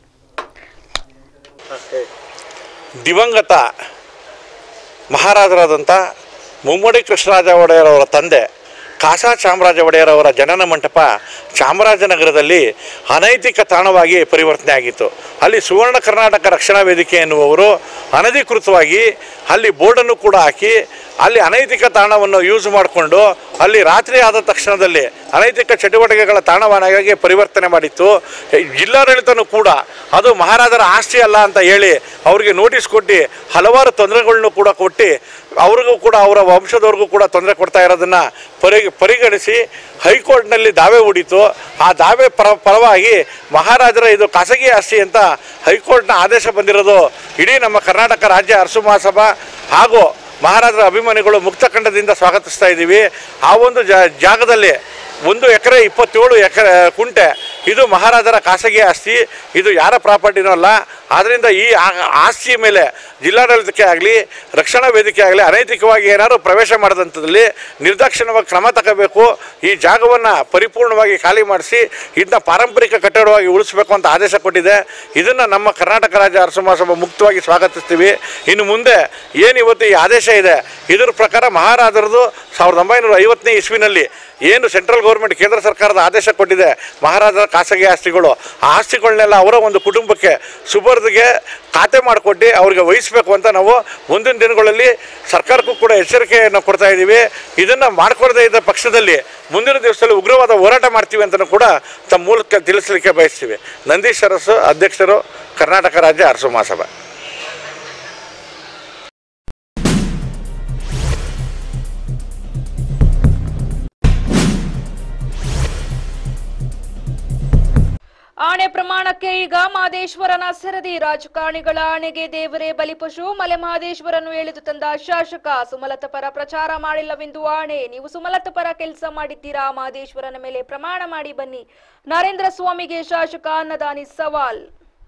ದಿವಂಗತ ಮಹಾರಾಜರಾದಂಥ ಮುಮ್ಮಡಿ ಕೃಷ್ಣರಾಜ ಒಡೆಯರವರ ತಂದೆ ಕಾಸಾ ಚಾಮರಾಜ ಒಡೆಯರವರ ಜನನ ಮಂಟಪ ಚಾಮರಾಜನಗರದಲ್ಲಿ ಅನೈತಿಕ ತಾಣವಾಗಿ ಪರಿವರ್ತನೆ ಆಗಿತ್ತು ಅಲ್ಲಿ ಸುವರ್ಣ ಕರ್ನಾಟಕ ರಕ್ಷಣಾ ವೇದಿಕೆ ಎನ್ನುವವರು ಅನಧಿಕೃತವಾಗಿ ಅಲ್ಲಿ ಬೋರ್ಡನ್ನು ಕೂಡ ಹಾಕಿ ಅಲ್ಲಿ ಅನೈತಿಕ ತಾಣವನ್ನು ಯೂಸ್ ಮಾಡಿಕೊಂಡು ಅಲ್ಲಿ ರಾತ್ರಿ ಆದ ತಕ್ಷಣದಲ್ಲಿ ಅನೈತಿಕ ಚಟುವಟಿಕೆಗಳ ತಾಣವನ್ನಾಗಿ ಪರಿವರ್ತನೆ ಮಾಡಿತ್ತು ಜಿಲ್ಲಾಡಳಿತನೂ ಕೂಡ ಅದು ಮಹಾರಾಜರ ಆಸ್ತಿ ಅಲ್ಲ ಅಂತ ಹೇಳಿ ಅವರಿಗೆ ನೋಟಿಸ್ ಕೊಟ್ಟು ಹಲವಾರು ತೊಂದರೆಗಳನ್ನು ಕೂಡ ಕೊಟ್ಟು ಅವ್ರಿಗೂ ಕೂಡ ಅವರ ವಂಶದವ್ರಿಗೂ ಕೂಡ ತೊಂದರೆ ಕೊಡ್ತಾ ಇರೋದನ್ನು ಪರಿ ಪರಿಗಣಿಸಿ ಹೈಕೋರ್ಟ್ನಲ್ಲಿ ದಾವೆ ಹೂಡಿತು ಆ ದಾವೆ ಪರ ಪರವಾಗಿ ಮಹಾರಾಜರ ಇದು ಖಾಸಗಿ ಆಸ್ತಿ ಅಂತ ಹೈಕೋರ್ಟ್ನ ಆದೇಶ ಬಂದಿರೋದು ಇಡೀ ನಮ್ಮ ಕರ್ನಾಟಕ ರಾಜ್ಯ ಅರಸು ಮಹಾಸಭಾ ಹಾಗೂ ಮಹಾರಾಜರ ಅಭಿಮಾನಿಗಳು ಮುಕ್ತಖಂಡದಿಂದ ಸ್ವಾಗತಿಸ್ತಾ ಇದ್ದೀವಿ ಆ ಒಂದು ಜಾ ಜಾಗದಲ್ಲಿ ಒಂದು ಎಕರೆ ಇಪ್ಪತ್ತೇಳು ಎಕರೆ ಕುಂಟೆ ಇದು ಮಹಾರಾಜರ ಖಾಸಗಿ ಆಸ್ತಿ ಇದು ಯಾರ ಪ್ರಾಪರ್ಟಿನೂ ಅಲ್ಲ ಆದ್ದರಿಂದ ಈ ಆ- ಆಸ್ತಿಯ ಮೇಲೆ ಜಿಲ್ಲಾಡಳಿತಕ್ಕೆ ಆಗಲಿ ರಕ್ಷಣಾ ವೇದಿಕೆ ಆಗಲಿ ಅನೈತಿಕವಾಗಿ ಏನಾದರೂ ಪ್ರವೇಶ ಮಾಡಿದಂಥದ್ದಲ್ಲಿ ನಿರ್ದಾಕ್ಷಿಣ್ಯವಾಗಿ ಕ್ರಮ ತಗೋಬೇಕು ಈ ಜಾಗವನ್ನು ಪರಿಪೂರ್ಣವಾಗಿ ಖಾಲಿ ಮಾಡಿಸಿ ಇದನ್ನ ಪಾರಂಪರಿಕ ಕಟ್ಟಡವಾಗಿ ಉಳಿಸಬೇಕು ಅಂತ ಆದೇಶ ಕೊಟ್ಟಿದೆ ಇದನ್ನು ನಮ್ಮ ಕರ್ನಾಟಕ ರಾಜ್ಯ ಅರಸು ಮಹಾಸಭಾ ಮುಕ್ತವಾಗಿ ಸ್ವಾಗತಿಸ್ತೀವಿ ಇನ್ನು ಮುಂದೆ ಏನು ಇವತ್ತು ಈ ಆದೇಶ ಇದೆ ಇದರ ಪ್ರಕಾರ ಮಹಾರಾಜರದು ಸಾವಿರದ ಒಂಬೈನೂರ ಐವತ್ತನೇ ಇಸ್ವಿನಲ್ಲಿ ಏನು ಸೆಂಟ್ರಲ್ ಗೌರ್ಮೆಂಟ್ ಕೇಂದ್ರ ಸರ್ಕಾರದ ಆದೇಶ ಕೊಟ್ಟಿದೆ ಮಹಾರಾಜರ ಖಾಸಗಿ ಆಸ್ತಿಗಳು ಆ ಆಸ್ತಿಗಳನ್ನೆಲ್ಲ ಅವರ ಒಂದು ಕುಟುಂಬಕ್ಕೆ ಸುಬರ್ದಿಗೆ ಖಾತೆ ಮಾಡಿಕೊಟ್ಟು ಅವ್ರಿಗೆ ವಹಿಸಬೇಕು ಅಂತ ನಾವು ಮುಂದಿನ ದಿನಗಳಲ್ಲಿ ಸರ್ಕಾರಕ್ಕೂ ಕೂಡ ಎಚ್ಚರಿಕೆಯನ್ನು ಕೊಡ್ತಾ ಇದ್ದೀವಿ ಇದನ್ನು ಮಾಡಿಕೊಡದೇ ಇದ್ದ ಪಕ್ಷದಲ್ಲಿ ಮುಂದಿನ ದಿವಸದಲ್ಲಿ ಉಗ್ರವಾದ ಹೋರಾಟ ಮಾಡ್ತೀವಿ ಅಂತಲೂ ಕೂಡ ತಮ್ಮ ಮೂಲಕ ತಿಳಿಸಲಿಕ್ಕೆ ಬಯಸ್ತೀವಿ ನಂದೀಶ್ ಅರಸು ಅಧ್ಯಕ್ಷರು ಕರ್ನಾಟಕ ರಾಜ್ಯ ಅರಸು ಮಹಾಸಭಾ ಆಣೆ ಪ್ರಮಾಣಕ್ಕೆ ಈಗ ಮಹದೇಶ್ವರನ ಸರದಿ ರಾಜಕಾರಣಿಗಳ ಆಣೆಗೆ ದೇವರೇ ಬಲಿಪಶು ಮಲೆ ಮಹದೇಶ್ವರನ್ನು ಎಳೆದು ತಂದ ಶಾಸಕ ಸುಮಲತ ಪರ ಪ್ರಚಾರ ಮಾಡಿಲ್ಲವೆಂದು ಆಣೆ ನೀವು ಸುಮಲತ ಪರ ಕೆಲಸ ಮಾಡಿದ್ದೀರಾ ಮಹದೇಶ್ವರನ ಮೇಲೆ ಪ್ರಮಾಣ ಮಾಡಿ ಬನ್ನಿ ನರೇಂದ್ರ ಸ್ವಾಮಿಗೆ ಶಾಸಕ ಅನ್ನದಾನಿ ಸವಾಲ್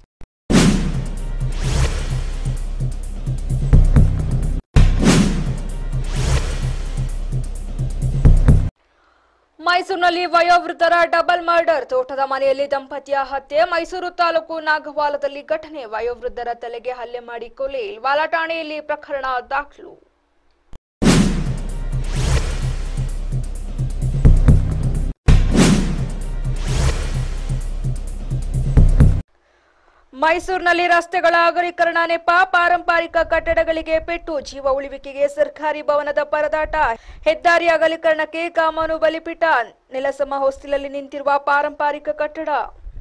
ಮೈಸೂರಿನಲ್ಲಿ ವಯೋವೃದ್ಧರ ಡಬಲ್ ಮರ್ಡರ್ ತೋಟದ ಮನೆಯಲ್ಲಿ ದಂಪತಿಯ ಹತ್ಯೆ ಮೈಸೂರು ತಾಲೂಕು ನಾಗವಾಲದಲ್ಲಿ ಘಟನೆ ವಯೋವೃದ್ಧರ ತಲೆಗೆ ಹಲ್ಲೆ ಮಾಡಿ ಕೊಲೆ ಇಲ್ವಾಲ ಠಾಣೆಯಲ್ಲಿ ಪ್ರಕರಣ ದಾಖಲು ಮೈಸೂರಿನಲ್ಲಿ ರಸ್ತೆಗಳ ಅಗಲೀಕರಣ ನೆಪ ಪಾರಂಪರಿಕ ಕಟ್ಟಡಗಳಿಗೆ ಪೆಟ್ಟು ಜೀವ ಉಳಿವಿಕೆಗೆ ಸರ್ಕಾರಿ ಭವನದ ಪರದಾಟ ಹೆದ್ದಾರಿ ಅಗಲೀಕರಣಕ್ಕೆ ಕಾಮಾನು ಬಲಿಪೀಠ ನೆಲಸಮ ಹೊಸ್ತಿಲಲ್ಲಿ ನಿಂತಿರುವ ಪಾರಂಪರಿಕ ಕಟ್ಟಡ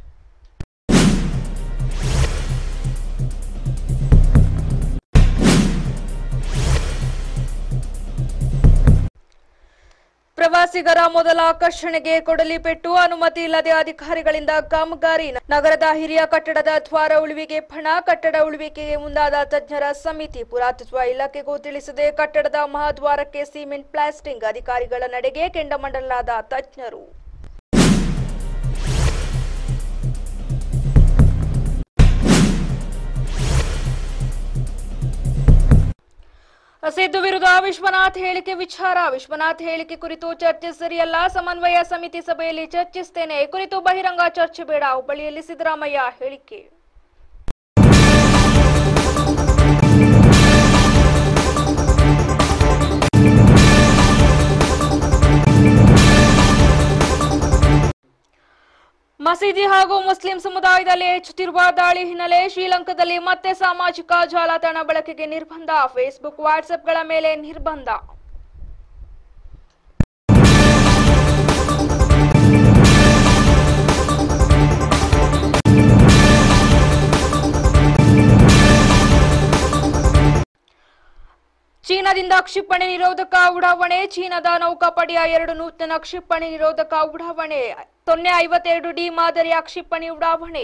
ಪ್ರವಾಸಿಗರ ಮೊದಲ ಆಕರ್ಷಣೆಗೆ ಕೊಡಲಿ ಪೆಟ್ಟು ಅನುಮತಿ ಇಲ್ಲದೆ ಅಧಿಕಾರಿಗಳಿಂದ ಕಾಮಗಾರಿ ನಗರದ ಹಿರಿಯ ಕಟ್ಟಡದ ದ್ವಾರ ಉಳಿವಿಗೆ ಹಣ ಕಟ್ಟಡ ಉಳಿವಿಕೆಗೆ ಮುಂದಾದ ತಜ್ಞರ ಸಮಿತಿ ಪುರಾತತ್ವ ಇಲಾಖೆಗೂ ತಿಳಿಸದೆ ಕಟ್ಟಡದ ಮಹಾದ್ವಾರಕ್ಕೆ ಸಿಮೆಂಟ್ ಪ್ಲಾಸ್ಟಿಂಗ್ ಅಧಿಕಾರಿಗಳ ನಡೆಗೆ ಕೆಂಡಮಂಡಲಾದ ತಜ್ಞರು ಸಿದ್ದು ವಿರುದ್ಧ ವಿಶ್ವನಾಥ್ ಹೇಳಿಕೆ ವಿಚಾರ ವಿಶ್ವನಾಥ್ ಹೇಳಿಕೆ ಕುರಿತು ಚರ್ಚೆ ಸರಿಯಲ್ಲ ಸಮನ್ವಯ ಸಮಿತಿ ಸಭೆಯಲ್ಲಿ ಚರ್ಚಿಸ್ತೇನೆ ಈ ಕುರಿತು ಬಹಿರಂಗ ಚರ್ಚೆ ಬೇಡ ಹುಬ್ಬಳ್ಳಿಯಲ್ಲಿ ಸಿದ್ದರಾಮಯ್ಯ ಹೇಳಿಕೆ ಮಸೀದಿ ಹಾಗೂ ಮುಸ್ಲಿಂ ಸಮುದಾಯದಲ್ಲಿ ಹೆಚ್ಚುತ್ತಿರುವ ದಾಳಿ ಹಿನ್ನೆಲೆ ಶ್ರೀಲಂಕಾದಲ್ಲಿ ಮತ್ತೆ ಸಾಮಾಜಿಕ ಜಾಲತಾಣ ಬಳಕೆಗೆ ನಿರ್ಬಂಧ ಫೇಸ್ಬುಕ್ ವಾಟ್ಸ್ಆಪ್ಗಳ ಮೇಲೆ ನಿರ್ಬಂಧ ಚೀನಾದಿಂದ ಕ್ಷಿಪಣಿ ನಿರೋಧಕ ಉಡಾವಣೆ ಚೀನಾದ ನೌಕಾಪಡೆಯ ಎರಡು ನೂತನ ಕ್ಷಿಪಣಿ ನಿರೋಧಕ ಉಡಾವಣೆ ಸೊನ್ನೆ ಐವತ್ತೆರಡು ಡಿ ಮಾದರಿಯ ಕ್ಷಿಪಣಿ ಉಡಾವಣೆ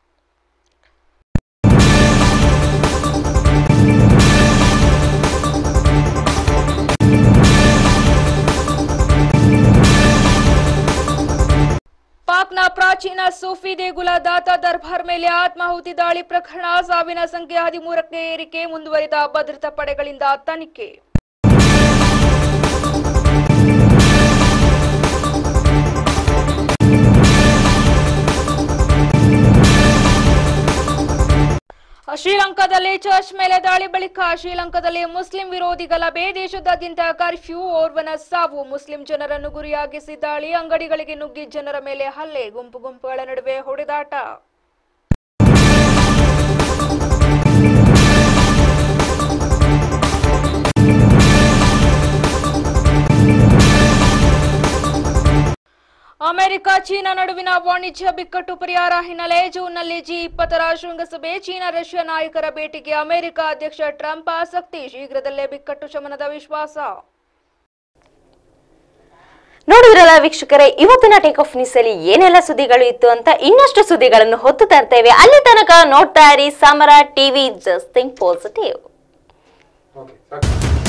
ಪಾಕ್ನ ಪ್ರಾಚೀನ ಸೂಫಿ ದೇಗುಲ ದಾತಾ ದರ್ಬಾರ್ ಮೇಲೆ ಆತ್ಮಾಹುತಿ ದಾಳಿ ಪ್ರಕರಣ ಸಾವಿನ ಸಂಖ್ಯೆ ಹದಿಮೂರಕ್ಕೆ ಏರಿಕೆ ಮುಂದುವರಿದ ಭದ್ರತಾ ಪಡೆಗಳಿಂದ ತನಿಖೆ ಶ್ರೀಲಂಕಾದಲ್ಲಿ ಚರ್ಚ್ ಮೇಲೆ ದಾಳಿ ಬಳಿಕ ಶ್ರೀಲಂಕಾದಲ್ಲಿ ಮುಸ್ಲಿಂ ವಿರೋಧಿ ಗಲಭೆ ದೇಶದಾದ್ಯಂತ ಕರ್ಫ್ಯೂ ಓರ್ವನ ಸಾವು ಮುಸ್ಲಿಂ ಜನರನ್ನು ಗುರಿಯಾಗಿಸಿ ದಾಳಿ ಅಂಗಡಿಗಳಿಗೆ ನುಗ್ಗಿ ಜನರ ಮೇಲೆ ಹಲ್ಲೆ ಗುಂಪು ಗುಂಪುಗಳ ನಡುವೆ ಹೊಡೆದಾಟ ಅಮೆರಿಕ ಚೀನಾ ನಡುವಿನ ವಾಣಿಜ್ಯ ಬಿಕ್ಕಟ್ಟು ಪರಿಹಾರ ಹಿನ್ನೆಲೆ ಜೂನ್ನಲ್ಲಿ ಜಿ ಇಪ್ಪತ್ತರ ಶೃಂಗಸಭೆ ಚೀನಾ ರಷ್ಯಾ ನಾಯಕರ ಭೇಟಿಗೆ ಅಮೆರಿಕ ಅಧ್ಯಕ್ಷ ಟ್ರಂಪ್ ಆಸಕ್ತಿ ಶೀಘ್ರದಲ್ಲೇ ಬಿಕ್ಕಟ್ಟು ಶಮನದ ವಿಶ್ವಾಸ ನೋಡಿದ್ರಲ್ಲ ವೀಕ್ಷಕರೇ ಇವತ್ತಿನ ಟೇಕ್ ಆಫ್ ನ್ಯೂಸ್ ಅಲ್ಲಿ ಏನೆಲ್ಲ ಸುದ್ದಿಗಳು ಇತ್ತು ಅಂತ ಇನ್ನಷ್ಟು ಸುದ್ದಿಗಳನ್ನು ಹೊತ್ತು ತರ್ತೇವೆ ಅಲ್ಲಿ ತನಕ ನೋಡ್ತಾ ಇರಿ ಸಮರ ಟಿವಿ ಜಸ್ಟ್ ಥಿಂಕ್ ಪಾಸಿಟಿವ್